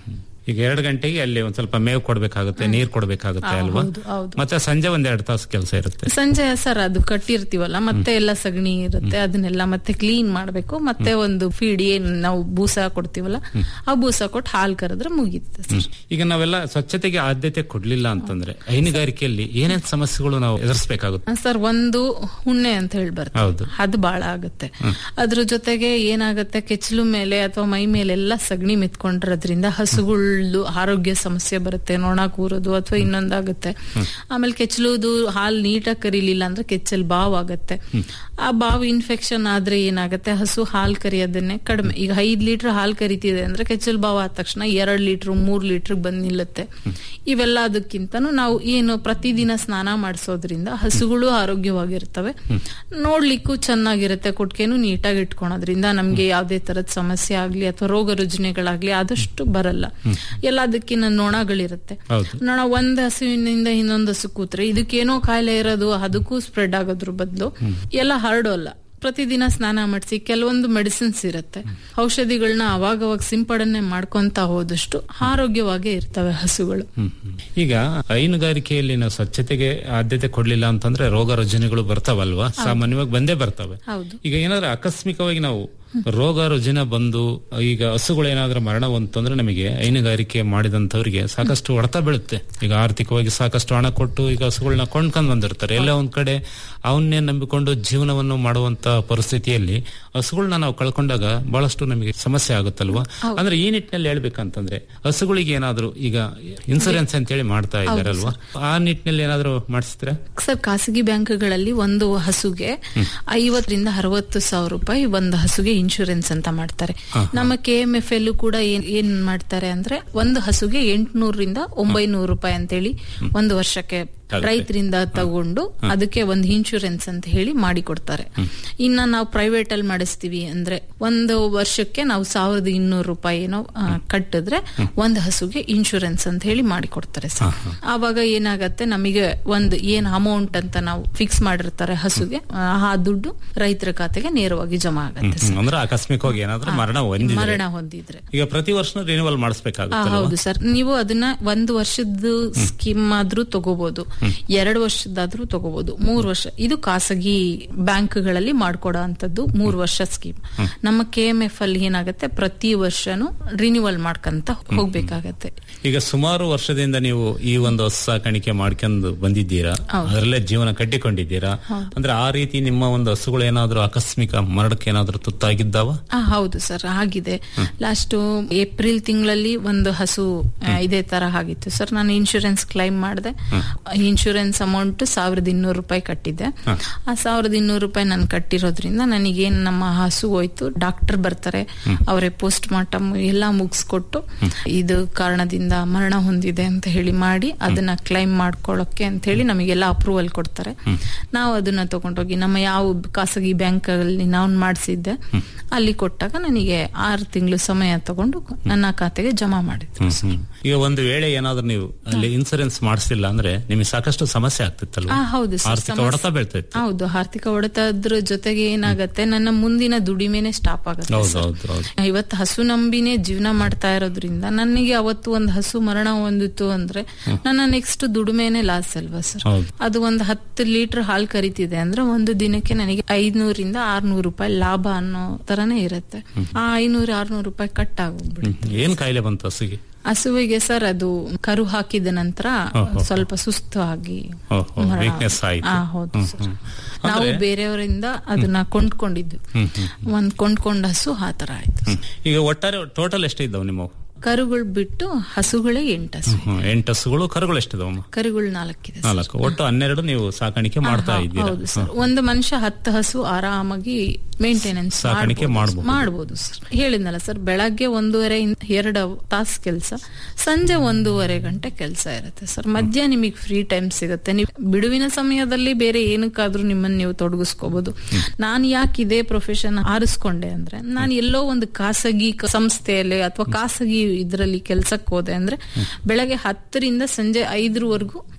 Speaker 11: ಈಗ ಎರಡು ಗಂಟೆಗೆ ಅಲ್ಲಿ ಒಂದ್ ಸ್ವಲ್ಪ ಮೇವು ಕೊಡ್ಬೇಕಾಗುತ್ತೆ ನೀರ್ ಕೊಡ್ಬೇಕಾಗುತ್ತೆ
Speaker 12: ಹಾ,
Speaker 11: ಅಲ್ವಾ
Speaker 12: ಹೌದು, ಹೌದು.
Speaker 11: ಮತ್ತೆ ಸಂಜೆ ಒಂದ್ ಎರಡು ತಾಸು ಕೆಲಸ ಇರುತ್ತೆ
Speaker 12: ಸಂಜೆ ಸರ್ ಅದು ಕಟ್ಟಿರ್ತೀವಲ್ಲ ಮತ್ತೆ ಎಲ್ಲ ಸಗಣಿ ಇರುತ್ತೆ ಅದನ್ನೆಲ್ಲ ಮತ್ತೆ ಕ್ಲೀನ್ ಮಾಡ್ಬೇಕು ಮತ್ತೆ ಒಂದು ಫೀಡ್ ಏನ್ ನಾವು ಬೂಸ ಕೊಡ್ತೀವಲ್ಲ ಆ ಬೂಸ ಕೊಟ್ಟು ಹಾಲ್ ಕರೆದ್ರೆ ಮುಗೀತು ಸರ್
Speaker 11: ಈಗ ನಾವೆಲ್ಲ ಸ್ವಚ್ಛತೆಗೆ ಆದ್ಯತೆ ಕೊಡ್ಲಿಲ್ಲ ಅಂತಂದ್ರೆ ಹೈನುಗಾರಿಕೆಯಲ್ಲಿ ಏನೇನ್ ಸಮಸ್ಯೆಗಳು ನಾವು ಎದುರಿಸಬೇಕಾಗುತ್ತೆ
Speaker 12: ಸರ್ ಒಂದು ಹುಣ್ಣೆ ಅಂತ ಹೇಳಿ ಬರ್ತದೆ
Speaker 11: ಹೌದು
Speaker 12: ಅದು ಬಹಳ ಆಗುತ್ತೆ ಅದ್ರ ಜೊತೆಗೆ ಏನಾಗುತ್ತೆ ಕೆಚ್ಚಲು ಮೇಲೆ ಅಥವಾ ಮೈ ಮೇಲೆ ಎಲ್ಲ ಸಗಣಿ ಮೆತ್ಕೊಂಡಿರೋದ್ರಿಂದ ಹಸುಗಳು ಆರೋಗ್ಯ ಸಮಸ್ಯೆ ಬರುತ್ತೆ ನೊಣ ಕೂರೋದು ಅಥವಾ ಇನ್ನೊಂದಾಗುತ್ತೆ ಆಮೇಲೆ ಕೆಚ್ಚಲುದು ಹಾಲು ನೀಟಾಗಿ ಕರೀಲಿಲ್ಲ ಅಂದ್ರೆ ಕೆಚ್ಚಲ್ ಬಾವ್ ಆಗುತ್ತೆ ಆ ಬಾವು ಇನ್ಫೆಕ್ಷನ್ ಆದ್ರೆ ಏನಾಗುತ್ತೆ ಹಸು ಹಾಲು ಕರಿಯೋದನ್ನೇ ಕಡಿಮೆ ಈಗ ಐದ್ ಲೀಟರ್ ಹಾಲು ಕರಿತಿದೆ ಅಂದ್ರೆ ಕೆಚ್ಚಲ್ ಬಾವ್ ಆದ ತಕ್ಷಣ ಎರಡ್ ಲೀಟರ್ ಮೂರ್ ಲೀಟರ್ ಬಂದ್ ನಿಲ್ಲುತ್ತೆ ಇವೆಲ್ಲ ಅದಕ್ಕಿಂತನೂ ನಾವು ಏನು ಪ್ರತಿದಿನ ಸ್ನಾನ ಮಾಡಿಸೋದ್ರಿಂದ ಹಸುಗಳು ಆರೋಗ್ಯವಾಗಿರ್ತವೆ ನೋಡ್ಲಿಕ್ಕೂ ಚೆನ್ನಾಗಿರುತ್ತೆ ಕೊಟ್ಟಿಗೆನು ನೀಟಾಗಿ ಇಟ್ಕೊಳೋದ್ರಿಂದ ನಮ್ಗೆ ಯಾವ್ದೇ ತರದ ಸಮಸ್ಯೆ ಆಗ್ಲಿ ಅಥವಾ ರೋಗ ರುಜಿನಗಳಾಗ್ಲಿ ಆದಷ್ಟು ಬರಲ್ಲ ಎಲ್ಲದಕ್ಕಿನ್ನ ನೊಣಗಳಿರುತ್ತೆ
Speaker 11: ಹೌದು.
Speaker 12: ನೊಣ ಒಂದ್ ಹಸುವಿನಿಂದ ಇನ್ನೊಂದ್ ಹಸು ಕೂತ್ರೆ ಇದಕ್ಕೇನೋ ಕಾಯಿಲೆ ಇರೋದು ಅದಕ್ಕೂ ಸ್ಪ್ರೆಡ್ ಆಗೋದ್ರ ಬದಲು ಎಲ್ಲ ಹರಡೋಲ್ಲ ಪ್ರತಿದಿನ ಸ್ನಾನ ಮಾಡಿಸಿ ಕೆಲವೊಂದು ಮೆಡಿಸಿನ್ಸ್ ಇರುತ್ತೆ ಔಷಧಿಗಳನ್ನ ಅವಾಗವಾಗ ಸಿಂಪಡಣೆ ಮಾಡ್ಕೊಂತ ಹೋದಷ್ಟು ಆರೋಗ್ಯವಾಗೇ ಇರ್ತವೆ ಹಸುಗಳು
Speaker 11: ಹ್ಮ್, ಹ್ಮ್. ಈಗ ಹೈನುಗಾರಿಕೆಯಲ್ಲಿ ನಾವು ಸ್ವಚ್ಛತೆಗೆ ಆದ್ಯತೆ ಕೊಡ್ಲಿಲ್ಲ ಅಂತಂದ್ರೆ ರೋಗ ರುಜಿನಗಳು ಬರ್ತಾವಲ್ವಾ ಸಾಮಾನ್ಯವಾಗಿ ಬಂದೇ ಬರ್ತವೆ
Speaker 12: ಹೌದು
Speaker 11: ಈಗ ಏನಾದ್ರೂ ಆಕಸ್ಮಿಕವಾಗಿ ನಾವು ರೋಗ ರುಜಿನ ಬಂದು ಈಗ ಹಸುಗಳು ಏನಾದ್ರೂ ಮರಣ ಅಂತಂದ್ರೆ ನಮಗೆ ಹೈನುಗಾರಿಕೆ ಮಾಡಿದಂತವರಿಗೆ ಸಾಕಷ್ಟು ಹೊಡೆತ ಬೀಳುತ್ತೆ ಈಗ ಆರ್ಥಿಕವಾಗಿ ಸಾಕಷ್ಟು ಹಣ ಕೊಟ್ಟು ಈಗ ಹಸುಗಳನ್ನ ಕೊಂಡ್ಕೊಂಡ್ ಬಂದಿರ್ತಾರೆ ಎಲ್ಲ ಒಂದ್ ಕಡೆ ಅವನ್ನೇ ನಂಬಿಕೊಂಡು ಜೀವನವನ್ನು ಮಾಡುವಂತ ಪರಿಸ್ಥಿತಿಯಲ್ಲಿ ಹಸುಗಳನ್ನ ನಾವು ಕಳ್ಕೊಂಡಾಗ ಬಹಳಷ್ಟು ನಮಗೆ ಸಮಸ್ಯೆ ಆಗುತ್ತಲ್ವಾ ಅಂದ್ರೆ ಈ ನಿಟ್ಟಿನಲ್ಲಿ ಹೇಳ್ಬೇಕಂತಂದ್ರೆ ಹಸುಗಳಿಗೆ ಏನಾದ್ರೂ ಈಗ ಇನ್ಸೂರೆನ್ಸ್ ಅಂತ ಹೇಳಿ ಮಾಡ್ತಾ ಇದ್ದಾರಲ್ವಾ ಆ ನಿಟ್ಟಿನಲ್ಲಿ ಏನಾದ್ರೂ ಮಾಡಿಸಿದ್ರೆ
Speaker 12: ಸರ್ ಖಾಸಗಿ ಬ್ಯಾಂಕ್ಗಳಲ್ಲಿ ಒಂದು ಹಸುಗೆ ಐವತ್ತರಿಂದ ಅರವತ್ತು ಸಾವಿರ ರೂಪಾಯಿ ಒಂದು ಹಸುಗೆ ಇನ್ಶೂರೆನ್ಸ್ ಅಂತ ಮಾಡ್ತಾರೆ ನಮ್ಮ ಕೆ ಎಂ ಎಫ್ ಎಲ್ಲೂ ಕೂಡ ಏನ್ ಏನ್ ಮಾಡ್ತಾರೆ ಅಂದ್ರೆ ಒಂದು ಹಸುಗೆ ಎಂಟುನೂರರಿಂದ ಒಂಬೈನೂರು ರೂಪಾಯಿ ಅಂತೇಳಿ ಒಂದು ವರ್ಷಕ್ಕೆ ರೈತರಿಂದ ತಗೊಂಡು ಅದಕ್ಕೆ ಒಂದು ಇನ್ಶೂರೆನ್ಸ್ ಅಂತ ಹೇಳಿ ಮಾಡಿ ಕೊಡ್ತಾರೆ ಇನ್ನ ನಾವು ಪ್ರೈವೇಟ್ ಅಲ್ಲಿ ಮಾಡಿಸ್ತೀವಿ ಅಂದ್ರೆ ಒಂದು ವರ್ಷಕ್ಕೆ ನಾವು ಸಾವಿರದ ಇನ್ನೂರು ರೂಪಾಯಿ ಏನೋ ಆ, ಕಟ್ಟಿದ್ರೆ ಒಂದು ಹಸುಗೆ ಇನ್ಶೂರೆನ್ಸ್ ಅಂತ ಹೇಳಿ ಮಾಡಿ ಕೊಡ್ತಾರೆ ಸರ್ ಆವಾಗ ಏನಾಗತ್ತೆ ನಮಗೆ ಒಂದು ಏನ್ ಅಮೌಂಟ್ ಅಂತ ನಾವು ಫಿಕ್ಸ್ ಮಾಡಿರ್ತಾರೆ ಹಸುಗೆ ಆ, ಆ ದುಡ್ಡು ರೈತರ ಖಾತೆಗೆ ನೇರವಾಗಿ ಜಮಾ ಆಗತ್ತೆ
Speaker 11: ಹ್ಮ್, ಅಂದ್ರೆ ಆಕಸ್ಮಿಕವಾಗಿ ಏನಾದ್ರೂ ಮರಣ ಹೊಂದಿದ್ರೆ
Speaker 12: ಮರಣ ಹೊಂದಿದ್ರೆ
Speaker 11: ಈಗ ಪ್ರತಿ ವರ್ಷ ರಿನಿವಲ್
Speaker 12: ಆ,
Speaker 11: ಮಾಡಿಸ್ಬೇಕಾಗುತ್ತೆ
Speaker 12: ಹೌದು ಸರ್ ನೀವು ಅದನ್ನ ಒಂದು ವರ್ಷದ ಸ್ಕೀಮ್ ಆದ್ರೂ ತಗೋಬಹುದು ಎರಡು ವರ್ಷದಾದ್ರೂ ತಗೋಬಹುದು ಮೂರು ವರ್ಷ ಇದು ಖಾಸಗಿ ಬ್ಯಾಂಕ್ಗಳಲ್ಲಿ ಮಾಡ್ಕೊಡೋ ಅಂತದ್ದು ಮೂರು ವರ್ಷ ಸ್ಕೀಮ್ ನಮ್ಮ ಕೆ ಎಂ ಎಫ್ ಅಲ್ಲಿ ಏನಾಗುತ್ತೆ ಪ್ರತಿ ವರ್ಷನೂ ರಿನ್ಯೂವಲ್ ಮಾಡ್ಕಂತ ಹೋಗ್ಬೇಕಾಗತ್ತೆ
Speaker 11: ಈಗ ಸುಮಾರು ವರ್ಷದಿಂದ ನೀವು ಈ ಒಂದು ಹಸು ಸಾಕಾಣಿಕೆ ಮಾಡ್ಕೊಂಡು ಬಂದಿದ್ದೀರಾ ಅದರಲ್ಲೇ ಜೀವನ ಕಟ್ಟಿಕೊಂಡಿದ್ದೀರಾ ಅಂದ್ರೆ ಆ ರೀತಿ ನಿಮ್ಮ ಒಂದು ಹಸುಗಳು ಏನಾದ್ರೂ ಆಕಸ್ಮಿಕ ಮರಣಕ್ಕೆ ಏನಾದ್ರೂ ತುತ್ತಾಗಿದ್ದಾವ
Speaker 12: ಆ, ಹೌದು ಸರ್ ಆಗಿದೆ ಲಾಸ್ಟ್ ಏಪ್ರಿಲ್ ತಿಂಗಳಲ್ಲಿ ಒಂದು ಹಸು ಆ, ಇದೇ ತರ ಆಗಿತ್ತು ಸರ್ ನಾನು ಇನ್ಶೂರೆನ್ಸ್ ಕ್ಲೈಮ್ ಮಾಡಿದೆ ಇನ್ಶೂರೆನ್ಸ್ ಅಮೌಂಟ್ ಸಾವಿರದ ಇನ್ನೂರು ರೂಪಾಯಿ ಕಟ್ಟಿದ್ದೆ ಆ ಸಾವಿರದ ಇನ್ನೂರು ರೂಪಾಯಿ ನಾನು ಕಟ್ಟಿರೋದ್ರಿಂದ ನನಗೇನ್ ನಮ್ಮ ಹಸು ಹೋಯ್ತು ಡಾಕ್ಟರ್ ಬರ್ತಾರೆ ಅವರೇ ಪೋಸ್ಟ್ ಮಾರ್ಟಮ್ ಎಲ್ಲ ಮುಗಿಸ್ಕೊಟ್ಟು ಇದು ಕಾರಣದಿಂದ ಮರಣ ಹೊಂದಿದೆ ಅಂತ ಹೇಳಿ ಮಾಡಿ ಅದನ್ನ ಕ್ಲೈಮ್ ಮಾಡ್ಕೊಳ್ಳೋಕೆ ಅಂತ ಹೇಳಿ ನಮಗೆಲ್ಲ ಅಪ್ರೂವಲ್ ಕೊಡ್ತಾರೆ ನಾವು ಅದನ್ನ ತಗೊಂಡೋಗಿ ನಮ್ಮ ಯಾವ ಖಾಸಗಿ ಬ್ಯಾಂಕ್ ಅಲ್ಲಿ ನಾನು ಮಾಡಿಸಿದ್ದೆ ಅಲ್ಲಿ ಕೊಟ್ಟಾಗ ನನಗೆ ಆರು ತಿಂಗಳು ಸಮಯ ತಗೊಂಡು ನನ್ನ ಖಾತೆಗೆ ಜಮಾ ಮಾಡಿದ್ರು
Speaker 11: ಈಗ ಒಂದು ವೇಳೆ ಏನಾದ್ರೂ ನೀವು ಅಲ್ಲಿ ಇನ್ಸೂರೆನ್ಸ್ ಮಾಡಿಸಿಲ್ಲ ಅಂದ್ರೆ ನಿಮಗೆ ಸಾಕಷ್ಟು ಸಮಸ್ಯೆ ಆಗ್ತಿತ್ತಲ್ವಾ
Speaker 12: ಆ, ಹೌದು ಸರ್,
Speaker 11: ಆರ್ಥಿಕ
Speaker 12: ಸಮಸ್ಯೆ-
Speaker 11: ಹೊಡೆತ ಬೀಳ್ತೈತೆ
Speaker 12: ಹೌದು ಆರ್ಥಿಕ ಹೊಡೆತದ್ರ ಜೊತೆಗೆ ಏನಾಗತ್ತೆ ನನ್ನ ಮುಂದಿನ ದುಡಿಮೆನೆ ಸ್ಟಾಪ್ ಆಗುತ್ತೆ
Speaker 11: ಹೌದು
Speaker 12: ಸರ್.
Speaker 11: ಹೌದು ಹೌದು
Speaker 12: ಇವತ್ತು ಹಸು ನಂಬಿನೇ ಜೀವನ ಮಾಡ್ತಾ ಇರೋದ್ರಿಂದ ನನಗೆ ಅವತ್ತು ಒಂದು ಹಸು ಮರಣ ಹೊಂದಿತ್ತು ಅಂದ್ರೆ ನನ್ನ ನೆಕ್ಸ್ಟ್ ದುಡಿಮೆನೆ ಲಾಸ್ ಅಲ್ವಾ ಸರ್
Speaker 11: ಹೌದು.
Speaker 12: ಅದು ಒಂದು ಹತ್ತು ಲೀಟರ್ ಹಾಲು ಕರಿತಿದೆ ಅಂದ್ರೆ ಒಂದು ದಿನಕ್ಕೆ ನನಗೆ ಐದ್ನೂರಿಂದ ಆರ್ನೂರು ರೂಪಾಯಿ ಲಾಭ ಅನ್ನೋ ತರನೇ ಇರುತ್ತೆ ಆ ಐನೂರು ಆರ್ನೂರು ರೂಪಾಯಿ ಕಟ್ ಆಗೋಗ್ಬಿಡುತ್ತೆ
Speaker 11: ಹ್ಮ್. ಏನ್ ಕಾಯಿಲೆ ಬಂತು ಹಸುಗೆ
Speaker 12: ಹಸುವಿಗೆ ಸರ್ ಅದು ಕರು ಹಾಕಿದ ನಂತರ
Speaker 11: ಓಹೋ.
Speaker 12: ಸ್ವಲ್ಪ ಸುಸ್ತು ಆಗಿ
Speaker 11: ಓಹೋ,
Speaker 12: ಮರಣ
Speaker 11: weakness ಆಯ್ತು.
Speaker 12: ಆ, ಹೌದು
Speaker 11: ಹ್ಮ್,
Speaker 12: ಸರ್
Speaker 11: ಹ್ಮ್.
Speaker 12: ನಾವು
Speaker 11: ಅಂದ್ರೆ-
Speaker 12: ಬೇರೆಯವರಿಂದ ಅದನ್ನ ಕೊಂಡ್ಕೊಂಡಿದ್ದು
Speaker 11: ಹ್ಮ್, ಹ್ಮ್.
Speaker 12: ಒಂದ್ ಕೊಂಡ್ಕೊಂಡ ಹಸು ಆ ತರ ಆಯ್ತು
Speaker 11: ಹ್ಮ್. ಈಗ ಒಟ್ಟಾರೆ ಟೋಟಲ್ ಎಷ್ಟಿದ್ದಾವೆ ನಿಮ್ಮ
Speaker 12: ಕರುಗಳು ಬಿಟ್ಟು ಹಸುಗಳೇ ಎಂಟು ಹಸು
Speaker 11: ಎಂಟು ಹಸುಗಳು ಕರುಗಳು ಎಷ್ಟಿದಾವಮ್ಮ
Speaker 12: ಕರುಗಳು ನಾಲ್ಕಿದೆ
Speaker 11: ನಾಲ್ಕು ಒಟ್ಟು ಹನ್ನೆರಡು ನೀವು ಸಾಕಾಣಿಕೆ ಮಾಡ್ತಾ
Speaker 12: ಹಾ,
Speaker 11: ಇದ್ದೀರಾ
Speaker 12: ಹೌದು ಸರ್ ಒಂದು ಮನುಷ್ಯ ಹತ್ತು ಹಸು ಆರಾಮಾಗಿ ಮೇಂಟೆನೆನ್ಸ್
Speaker 11: ಸಾಕಾಣಿಕೆ ಮಾಡ್ಬೋದು.
Speaker 12: ಮಾಡಬಹುದು ಸರ್ ಹೇಳಿದ್ನಲ್ಲ ಸರ್ ಬೆಳಗ್ಗೆ ಒಂದೂವರೆ ಇಂದ ಎರಡು ತಾಸು ಕೆಲಸ ಸಂಜೆ ಒಂದೂವರೆ ಗಂಟೆ ಕೆಲಸ ಇರುತ್ತೆ ಸರ್ ಮಧ್ಯ ನಿಮಗೆ ಫ್ರೀ ಟೈಮ್ ಸಿಗುತ್ತೆ ನೀವು ಬಿಡುವಿನ ಸಮಯದಲ್ಲಿ ಬೇರೆ ಏನಕ್ಕಾದ್ರೂ ನಿಮ್ಮನ್ನ ನೀವು ತೊಡಗಿಸ್ಕೋಬಹುದು ನಾನು ಯಾಕೆ ಇದೇ ಪ್ರೊಫೆಷನ್ ಆರಿಸ್ಕೊಂಡೆ ಅಂದ್ರೆ ನಾನು ಎಲ್ಲೋ ಒಂದು ಖಾಸಗಿ ಕ- ಸಂಸ್ಥೆಯಲ್ಲಿ ಅಥವಾ ಖಾಸಗಿ ಇದರಲ್ಲಿ ಕೆಲ್ಸಕ್ಕೆ ಹೋದೆ ಅಂದ್ರೆ ಬೆಳಗ್ಗೆ ಹತ್ತರಿಂದ ಸಂಜೆ ಐದರವರೆಗೂ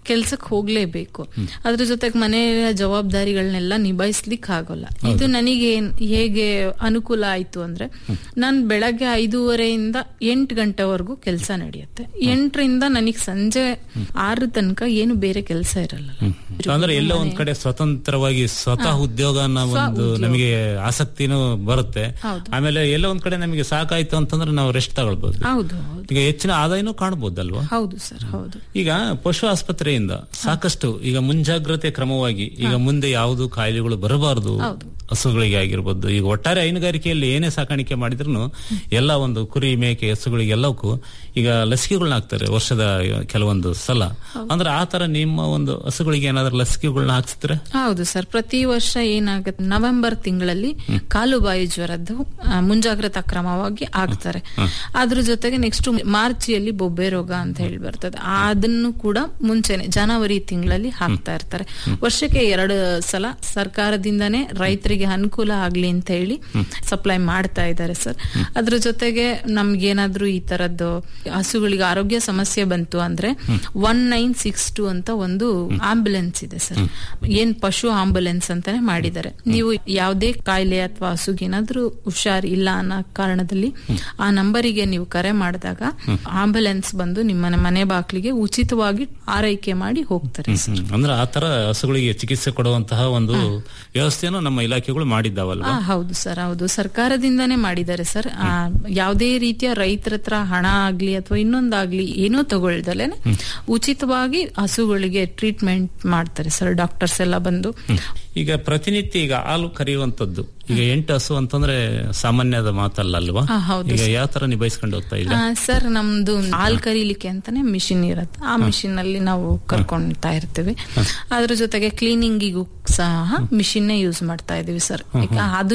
Speaker 12: ಕೆಲ್ಸಕ್ಕೆ ಹೋಗ್ಲೇಬೇಕು ಅದ್ರ ಜೊತೆಗೆ ಮನೆಯ ಜವಾಬ್ದಾರಿಗಳನ್ನೆಲ್ಲ ನಿಭಾಯಿಸ್ಲಿಕ್ಕೆ ಆಗೋಲ್ಲ ಇದು ನನಗೆ ಏನ್- ಹೇಗೆ ಅನುಕೂಲ ಆಯ್ತು ಅಂದ್ರೆ ನಾನ್ ಬೆಳಗ್ಗೆ ಐದೂವರೆಯಿಂದ ಎಂಟು ಗಂಟೆವರೆಗೂ ಕೆಲಸ ನಡೆಯುತ್ತೆ ಎಂಟರಿಂದ ನನಗೆ ಸಂಜೆ ಆರು ತನಕ ಏನು ಬೇರೆ ಕೆಲಸ ಇರಲ್ಲ
Speaker 11: ಅಂದ್ರೆ ಎಲ್ಲ ಒಂದ್ ಕಡೆ ಸ್ವತಂತ್ರವಾಗಿ ಸ್ವತಃ ಉದ್ಯೋಗನ ಒಂದು ನಮಗೆ ಆಸಕ್ತಿನೂ ಬರುತ್ತೆ
Speaker 12: ಹೌದು.
Speaker 11: ಆಮೇಲೆ ಎಲ್ಲ ಒಂದ್ ಕಡೆ ನಮಗೆ ಸಾಕಾಯ್ತು ಅಂತಂದ್ರೆ ನಾವು ರೆಸ್ಟ್ ತಗೊಳ್ಬಹುದು
Speaker 12: ಹೌದು ಹೌದು
Speaker 11: ಈಗ ಹೆಚ್ಚಿನ ಆದಾಯನೂ ಕಾಣಬಹುದಲ್ವಾ
Speaker 12: ಹೌದು ಸರ್ ಹೌದು
Speaker 11: ಈಗ ಪಶು ಆಸ್ಪತ್ರೆಯಿಂದ ಸಾಕಷ್ಟು ಈಗ ಮುಂಜಾಗ್ರತೆ ಕ್ರಮವಾಗಿ ಈಗ ಮುಂದೆ ಯಾವುದು ಕಾಯಿಲೆಗಳು ಬರಬಾರದು ಹಸುಗಳಿಗೆ ಆಗಿರ್ಬೋದು ಈಗ ಒಟ್ಟಾರೆ ಹೈನುಗಾರಿಕೆಯಲ್ಲಿ ಏನೇ ಸಾಕಾಣಿಕೆ ಮಾಡಿದ್ರು ಎಲ್ಲ ಒಂದು ಕುರಿ ಮೇಕೆ ಹಸುಗಳಿಗೆ ಎಲ್ಲಕ್ಕೂ ಈಗ ಲಸಿಕೆಗಳನ್ನ ಹಾಕ್ತಾರೆ ವರ್ಷದ ಕೆಲವೊಂದು ಸಲ ಅಂದ್ರೆ ಆ ತರ ನಿಮ್ಮ ಒಂದು ಹಸುಗಳಿಗೆ ಏನಾದ್ರೂ ಲಸಿಕೆಗಳನ್ನ ಹಾಕ್ಸಿದ್ರೆ
Speaker 12: ಹೌದು ಸರ್ ಪ್ರತಿ ವರ್ಷ ಏನಾಗುತ್ತೆ ನವೆಂಬರ್ ತಿಂಗಳಲ್ಲಿ ಕಾಲುಬಾಯಿ ಜ್ವರದ್ದು ಆ, ಮುಂಜಾಗ್ರತಾ ಕ್ರಮವಾಗಿ ಆಗ್ತಾರೆ ಅದ್ರ ಜೊತೆಗೆ ನೆಕ್ಸ್ಟ್ ಮಾರ್ಚಿಯಲ್ಲಿ ಬೊಬ್ಬೆ ರೋಗ ಅಂತ ಹೇಳಿ ಬರ್ತದೆ ಆ, ಅದನ್ನು ಕೂಡ ಮುಂಚೆನೆ ಜನವರಿ ತಿಂಗಳಲ್ಲಿ ಹಾಕ್ತಾ ಇರ್ತಾರೆ ವರ್ಷಕ್ಕೆ ಎರಡು ಸಲ ಸರ್ಕಾರದಿಂದನೇ ರೈತರಿಗೆ ಅನುಕೂಲ ಆಗ್ಲಿ ಅಂತ ಹೇಳಿ ಸಪ್ಲೈ ಮಾಡ್ತಾ ಇದ್ದಾರೆ ಸರ್ ಅದ್ರ ಜೊತೆಗೆ ನಮ್ಗೇನಾದ್ರೂ ಈ ತರದ್ದು ಹಸುಗಳಿಗೆ ಆರೋಗ್ಯ ಸಮಸ್ಯೆ ಬಂತು ಅಂದ್ರೆ ಒನ್ ನೈನ್ ಸಿಕ್ಸ್ ಟು ಅಂತ ಒಂದು ಆಂಬುಲೆನ್ಸ್ ಇದೆ ಸರ್ ಏನ್ ಪಶು ಆಂಬುಲೆನ್ಸ್ ಅಂತಾನೆ ಮಾಡಿದ್ದಾರೆ ನೀವು ಯಾವುದೇ ಕಾಯಿಲೆ ಅಥವಾ ಹಸುಗೇನಾದ್ರೂ ಹುಷಾರ್ ಇಲ್ಲ ಅನ್ನೋ ಕಾರಣದಲ್ಲಿ ಆ ನಂಬರಿಗೆ ನೀವು ಕರೆ ಮಾಡಿದಾಗ ಆಂಬುಲೆನ್ಸ್ ಬಂದು ನಿಮ್ಮ ಮನೆ ಬಾಗಿಲಿಗೆ ಉಚಿತವಾಗಿ ಆರೈಕೆ ಮಾಡಿ ಹೋಗ್ತಾರೆ ಸರ್
Speaker 11: ಅಂದ್ರೆ ಆ ತರ ಹಸುಗಳಿಗೆ ಚಿಕಿತ್ಸೆ ಕೊಡುವಂತಹ ಒಂದು ವ್ಯವಸ್ಥೆಯನ್ನು ನಮ್ಮ ಇಲಾಖೆಗಳು ಮಾಡಿದ್ದಾವಲ್ವಾ
Speaker 12: ಆ, ಹೌದು ಸರ್ ಹೌದು ಸರ್ಕಾರದಿಂದಾನೇ ಮಾಡಿದ್ದಾರೆ ಸರ್ ಆ, ಯಾವುದೇ ರೀತಿಯ ರೈತರ ಹತ್ರ ಹಣ ಆಗ್ಲಿ ಅಥವಾ ಇನ್ನೊಂದಾಗ್ಲಿ ಏನೋ ತಗೊಳ್ದಲೇನೆ ಉಚಿತವಾಗಿ ಹಸುಗಳಿಗೆ ಟ್ರೀಟ್ಮೆಂಟ್ ಮಾಡ್ತಾರೆ ಸರ್ ಡಾಕ್ಟರ್ಸ್ ಎಲ್ಲ ಬಂದು
Speaker 11: ಈಗ ಪ್ರತಿನಿತ್ಯ ಈಗ ಹಾಲು ಕರೆಯುವಂತದ್ದು ಈಗ ಎಂಟು ಹಸು ಅಂತಂದ್ರೆ ಸಾಮಾನ್ಯದ ಮಾತಲ್ಲ ಅಲ್ವಾ
Speaker 12: ಆ, ಹೌದು
Speaker 11: ಈಗ
Speaker 12: ಸರ್.
Speaker 11: ಯಾವ ತರ ನಿಭಾಯಿಸ್ಕೊಂಡು ಹೋಗ್ತಾ ಇದ್ರೆ
Speaker 12: ಆ, ಸರ್ ನಮ್ದು ಹಾಲ್ ಕರೀಲಿಕ್ಕೆ ಅಂತಾನೆ ಮಿಷಿನ್ ಇರತ್ತೆ ಆ ಮಿಷಿನ್ ಅಲ್ಲಿ ನಾವು ಕರ್ಕೊಂತಾ ಇರ್ತೀವಿ ಅದ್ರ ಜೊತೆಗೆ ಕ್ಲೀನಿಂಗಿಗೂ ಸಹ ಮಿಷಿನ್ ಯೂಸ್ ಮಾಡ್ತಾ ಇದೀವಿ ಸರ್ ಈಗ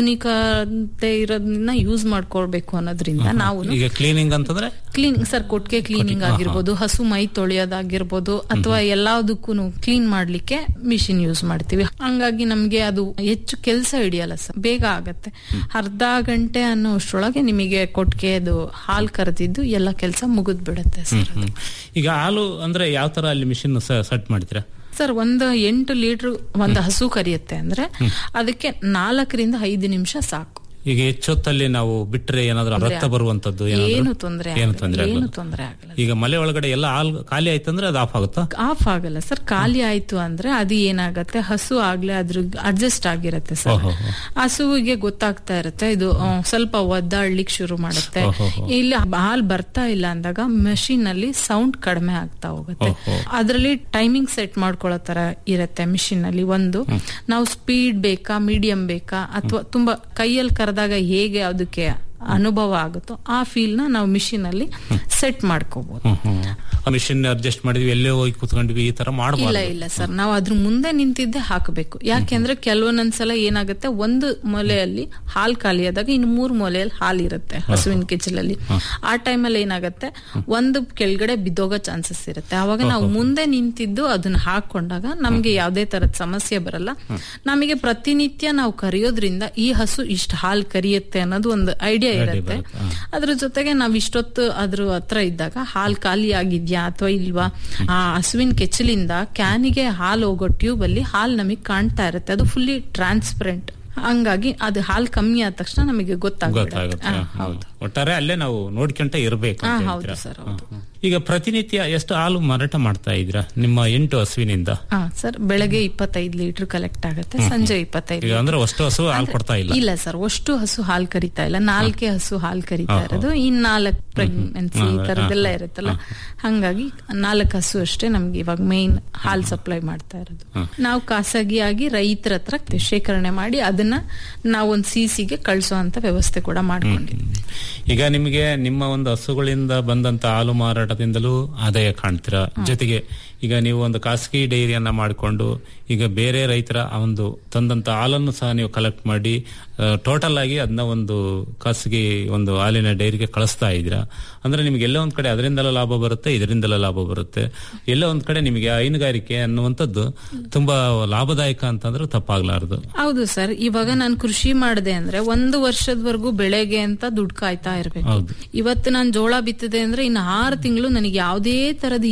Speaker 12: ಆಧುನಿಕತೆ ಇರೋದನ್ನ ಯೂಸ್ ಮಾಡ್ಕೊಳ್ಬೇಕು ಅನ್ನೋದ್ರಿಂದ ನಾವು
Speaker 11: ಈಗ ಕ್ಲೀನಿಂಗ್ ಅಂತಂದ್ರೆ
Speaker 12: ಕ್ಲೀನಿಂಗ್ ಸರ್ ಕೊಟ್ಟಿಗೆ ಕ್ಲೀನಿಂಗ್ ಆಗಿರ್ಬೋದು ಹಸು ಮೈ ತೊಳೆಯೋದಾಗಿರ್ಬೋದು ಅಥವಾ ಎಲ್ಲದಕ್ಕೂ ಕ್ಲೀನ್ ಮಾಡ್ಲಿಕ್ಕೆ ಮಿಷಿನ್ ಯೂಸ್ ಮಾಡ್ತೀವಿ ಹಂಗಾಗಿ ನಮ್ಗೆ ಅದು ಹೆಚ್ಚು ಕೆಲಸ ಹಿಡಿಯಲ್ಲ ಸರ್ ಬೇಗ ಆಗತ್ತೆ ಅರ್ಧ ಗಂಟೆ ಅನ್ನೋ ಅಷ್ಟ್ರೊಳಗೆ ನಿಮಗೆ ಕೊಟ್ಟಿಗೆ ಅದು ಹಾಲ್ ಕರೆದಿದ್ದು ಎಲ್ಲ ಕೆಲಸ ಮುಗಿದ್ ಬಿಡುತ್ತೆ ಸರ್
Speaker 11: ಹ್ಮ್. ಈಗ ಹಾಲು ಅಂದ್ರೆ ಯಾವ ತರ ಅಲ್ಲಿ ಮಿಷಿನ್ ಸೆಟ್ ಮಾಡ್ತೀರಾ
Speaker 12: ಸರ್ ಒಂದು ಎಂಟು ಲೀಟರ್ ಒಂದು ಹಸು ಕರಿಯುತ್ತೆ ಅಂದ್ರೆ ಅದಕ್ಕೆ ನಾಲ್ಕರಿಂದ ಐದು ನಿಮಿಷ ಸಾಕು
Speaker 11: ಈಗ ಹೆಚ್ಚೊತ್ತಲ್ಲಿ ನಾವು ಬಿಟ್ರೆ ಏನಾದ್ರೂ
Speaker 12: ತೊಂದ್ರೆ
Speaker 11: ರಕ್ತ ಬರುವಂತದ್ದು
Speaker 12: ಏನು
Speaker 11: ಏನಾದ್ರೂ
Speaker 12: ತೊಂದ್ರೆ
Speaker 11: ಏನು
Speaker 12: ಆಗಲ್ಲ.
Speaker 11: ತೊಂದ್ರೆ
Speaker 12: ಏನು
Speaker 11: ಆಗಲ್ಲ
Speaker 12: ತೊಂದ್ರೆ ಆಗಲ್ಲ
Speaker 11: ಈಗ ಮಲೆ ಒಳಗಡೆ ಎಲ್ಲ ಹಾಲು ಖಾಲಿ ಆಯ್ತಂದ್ರೆ ಅದು ಆಫ್ ಆಗುತ್ತಾ
Speaker 12: ಆಫ್ ಆಗಲ್ಲ ಸರ್ ಖಾಲಿ ಆಯ್ತು ಅಂದ್ರೆ ಅದು ಏನಾಗತ್ತೆ ಹಸು ಆಗ್ಲೇ ಅದ್ರ ಅಡ್ಜಸ್ಟ್ ಆಗಿರತ್ತೆ ಸರ್
Speaker 11: ಓಹೋ.
Speaker 12: ಹಸುವಿಗೆ ಗೊತ್ತಾಗ್ತಾ ಇರುತ್ತೆ ಇದು ಆ, ಸ್ವಲ್ಪ ಒದ್ದಾಡ್ಲಿಕ್ಕೆ ಶುರು ಮಾಡುತ್ತೆ
Speaker 11: ಓಹೋ.
Speaker 12: ಇಲ್ಲಿ ಹಾಲ್ ಬರ್ತಾ ಇಲ್ಲ ಅಂದಾಗ ಮೆಷಿನ್ ಅಲ್ಲಿ ಸೌಂಡ್ ಕಡಿಮೆ ಆಗ್ತಾ ಹೋಗುತ್ತೆ ಅದರಲ್ಲಿ ಟೈಮಿಂಗ್ ಸೆಟ್ ಮಾಡ್ಕೊಳ್ಳೋ ತರ ಇರುತ್ತೆ ಮಿಷಿನ್ ಅಲ್ಲಿ ಒಂದು ನಾವು ಸ್ಪೀಡ್ ಬೇಕಾ ಮೀಡಿಯಂ ಬೇಕಾ ಅಥವಾ ತುಂಬಾ ಕೈಯಲ್ಲಿ ಕರೆದಾಗ ಹೇಗೆ ಅದಕ್ಕೆ ಅನುಭವ ಆಗುತ್ತೋ ಆ ಫೀಲ್ ನ ನಾವು ಮಿಷಿನ್ ಅಲ್ಲಿ ಸೆಟ್ ಮಾಡ್ಕೋಬಹುದು
Speaker 11: ಮಿಷಿನ್ ಅಡ್ಜಸ್ಟ್ ಮಾಡಿದ್ವಿ ಎಲ್ಲೇ ಹೋಗಿ ಕುತ್ಕೊಂಡ್ವಿ ಈ ತರ
Speaker 12: ಇಲ್ಲ
Speaker 11: ಮಾಡಬಾರ್ದು
Speaker 12: ಇಲ್ಲ ಸರ್ ನಾವು ಅದ್ರ ಮುಂದೆ ನಿಂತಿದ್ದೆ ಹಾಕಬೇಕು ಯಾಕೆಂದ್ರೆ ಕೆಲವೊಂದೊಂದ್ಸಲ ಏನಾಗುತ್ತೆ ಒಂದು ಮೊಲೆಯಲ್ಲಿ ಹಾಲ್ ಖಾಲಿ ಆದಾಗ ಇನ್ನು ಮೂರ್ ಮೊಲೆಯಲ್ಲಿ ಹಾಲ್ ಇರುತ್ತೆ ಹಸುವಿನ ಕಿಚ್ಚಲಲ್ಲಿ ಆ ಟೈಮಲ್ಲಿ ಏನಾಗುತ್ತೆ ಒಂದು ಕೆಳಗಡೆ ಬಿದ್ದೋಗೋ ಚಾನ್ಸಸ್ ಇರುತ್ತೆ ಅವಾಗ ನಾವು ಮುಂದೆ ನಿಂತಿದ್ದು ಅದನ್ನ ಹಾಕೊಂಡಾಗ ನಮ್ಗೆ ಯಾವ್ದೇ ತರದ ಸಮಸ್ಯೆ ಬರಲ್ಲ ನಮಗೆ ಪ್ರತಿನಿತ್ಯ ನಾವು ಕರಿಯೋದ್ರಿಂದ ಈ ಹಸು ಇಷ್ಟು ಹಾಲ್ ಕರಿಯುತ್ತೆ ಅನ್ನೋದು ಒಂದು ಐಡಿಯಾ ಇರುತ್ತೆ ಅದ್ರ ಜೊತೆಗೆ ನಾವ್ ಇಷ್ಟೊತ್ತು ಅದ್ರ ಹತ್ರ ಇದ್ದಾಗ ಹಾಲ್ ಖಾಲಿ ಆಗಿದ್ಯಾ ಅಥವಾ ಇಲ್ವಾ ಆ ಹಸುವಿನ ಕೆಚ್ಚಲಿಂದ ಕ್ಯಾನಿಗೆ ಹಾಲು ಹೋಗೋ ಟ್ಯೂಬ್ ಅಲ್ಲಿ ಹಾಲ್ ನಮಗೆ ಕಾಣ್ತಾ ಇರುತ್ತೆ ಅದು ಫುಲ್ಲಿ ಟ್ರಾನ್ಸ್ಪರೆಂಟ್ ಹಂಗಾಗಿ ಅದು ಹಾಲ್ ಕಮ್ಮಿ ಆದ ತಕ್ಷಣ ನಮಗೆ ಗೊತ್ತಾಗುತ್ತೆ
Speaker 11: ಗೊತ್ತಾಗುತ್ತೆ ಹ್ಮ್. ಒಟ್ಟಾರೆ ಅಲ್ಲೇ ನಾವು ನೋಡ್ಕೊಂತ ಇರ್ಬೇಕು
Speaker 12: ಹಾ,
Speaker 11: ಅಂತ
Speaker 12: ಹೌದು
Speaker 11: ಹೇಳ್ತೀರಾ?
Speaker 12: ಸರ್,
Speaker 11: ಹ್ಮ್, ಹ್ಮ್. ಈಗ ಪ್ರತಿನಿತ್ಯ ಎಷ್ಟು ಹಾಲು ಮಾರಾಟ ಮಾಡ್ತಾ ಇದ್ದೀರಾ ನಿಮ್ಮ ಎಂಟು ಹಸುವಿನಿಂದ
Speaker 12: ಹಾ ಸರ್ ಬೆಳಗ್ಗೆ ಇಪ್ಪತ್ತೈದು ಲೀಟರ್ ಕಲೆಕ್ಟ್ ಆಗುತ್ತೆ ಸಂಜೆ ಇಪ್ಪತ್ತೈದು
Speaker 11: ಈಗ ಅಂದ್ರೆ ಅಷ್ಟು ಹಸು ಹಾಲು
Speaker 12: ಅಂದ್ರೆ-
Speaker 11: ಕೊಡ್ತಾ ಇಲ್ಲ
Speaker 12: ಇಲ್ಲ ಸರ್ ಅಷ್ಟು ಹಸು ಹಾಲ್ ಕರಿತಾ ಇಲ್ಲ ನಾಲ್ಕೇ ಹಸು ಹಾಲ್ ಕರಿತಾ ಇರೋದು ಇನ್ ನಾಲ್ಕು ಪ್ರೆಗ್ನೆನ್ಸಿ ಈ
Speaker 11: ಹ್ಮ್.
Speaker 12: ತರದೆಲ್ಲ
Speaker 11: ಹಾ,
Speaker 12: ಇರುತ್ತಲ್ಲ ಹಂಗಾಗಿ ನಾಲ್ಕು ಹಸು ಅಷ್ಟೇ ನಮ್ಗೆ ಇವಾಗ ಮೇನ್ ಹಾಲ್ ಸಪ್ಲೈ ಮಾಡ್ತಾ ಇರೋದು ನಾವು ಖಾಸಗಿಯಾಗಿ ರೈತರ ಹತ್ರ ಶೇಖರಣೆ ಮಾಡಿ ಅದನ್ನ ನಾವೊಂದು ಸಿಸಿಗೆ ಕಳಿಸೋ ಅಂತ ವ್ಯವಸ್ಥೆ ಕೂಡ ಮಾಡ್ಕೊಂಡಿದ್ವಿ
Speaker 11: ಈಗ ನಿಮಗೆ ನಿಮ್ಮ ಒಂದು ಹಸುಗಳಿಂದ ಬಂದಂತ ಹಾಲು ಮಾರಾಟದಿಂದಲೂ ಆದಾಯ ಕಾಣ್ತೀರಾ ಜೊತೆಗೆ ಈಗ ನೀವು ಒಂದು ಖಾಸಗಿ ಡೈರಿಯನ್ನ ಮಾಡಿಕೊಂಡು ಈಗ ಬೇರೆ ರೈತರ ಆ ಒಂದು ತಂದಂತ ಹಾಲನ್ನು ಸಹ ನೀವು ಕಲೆಕ್ಟ್ ಮಾಡಿ ಟೋಟಲ್ ಆಗಿ ಅದನ್ನ ಒಂದು ಖಾಸಗಿ ಒಂದು ಹಾಲಿನ ಡೈರಿಗೆ ಕಳಿಸ್ತಾ ಇದ್ದೀರಾ ಅಂದ್ರೆ ನಿಮ್ಗೆ ಎಲ್ಲ ಒಂದ್ ಕಡೆ ಅದರಿಂದಲೂ ಲಾಭ ಬರುತ್ತೆ ಇದರಿಂದಲೂ ಲಾಭ ಬರುತ್ತೆ ಎಲ್ಲ ಒಂದ್ ಕಡೆ ನಿಮಗೆ ಹೈನುಗಾರಿಕೆ ಅನ್ನುವಂಥದ್ದು ತುಂಬಾ ಲಾಭದಾಯಕ ಅಂತಂದ್ರೆ ತಪ್ಪಾಗ್ಲಾರ್ದು
Speaker 12: ಹೌದು ಸರ್ ಇವಾಗ ನಾನು ಕೃಷಿ ಮಾಡಿದೆ ಅಂದ್ರೆ ಒಂದು ವರ್ಷದವರೆಗೂ ಬೆಳೆಗೆ ಅಂತ ದುಡ್ಡು ಕಾಯ್ತಾ ಇರ್ಬೇಕು
Speaker 11: ಹೌದು.
Speaker 12: ಇವತ್ತು ನಾನು ಜೋಳ ಬಿತ್ತದೆ ಅಂದ್ರೆ ಇನ್ನು ಆರು ತಿಂಗಳು ನನಗೆ ಯಾವುದೇ ತರದ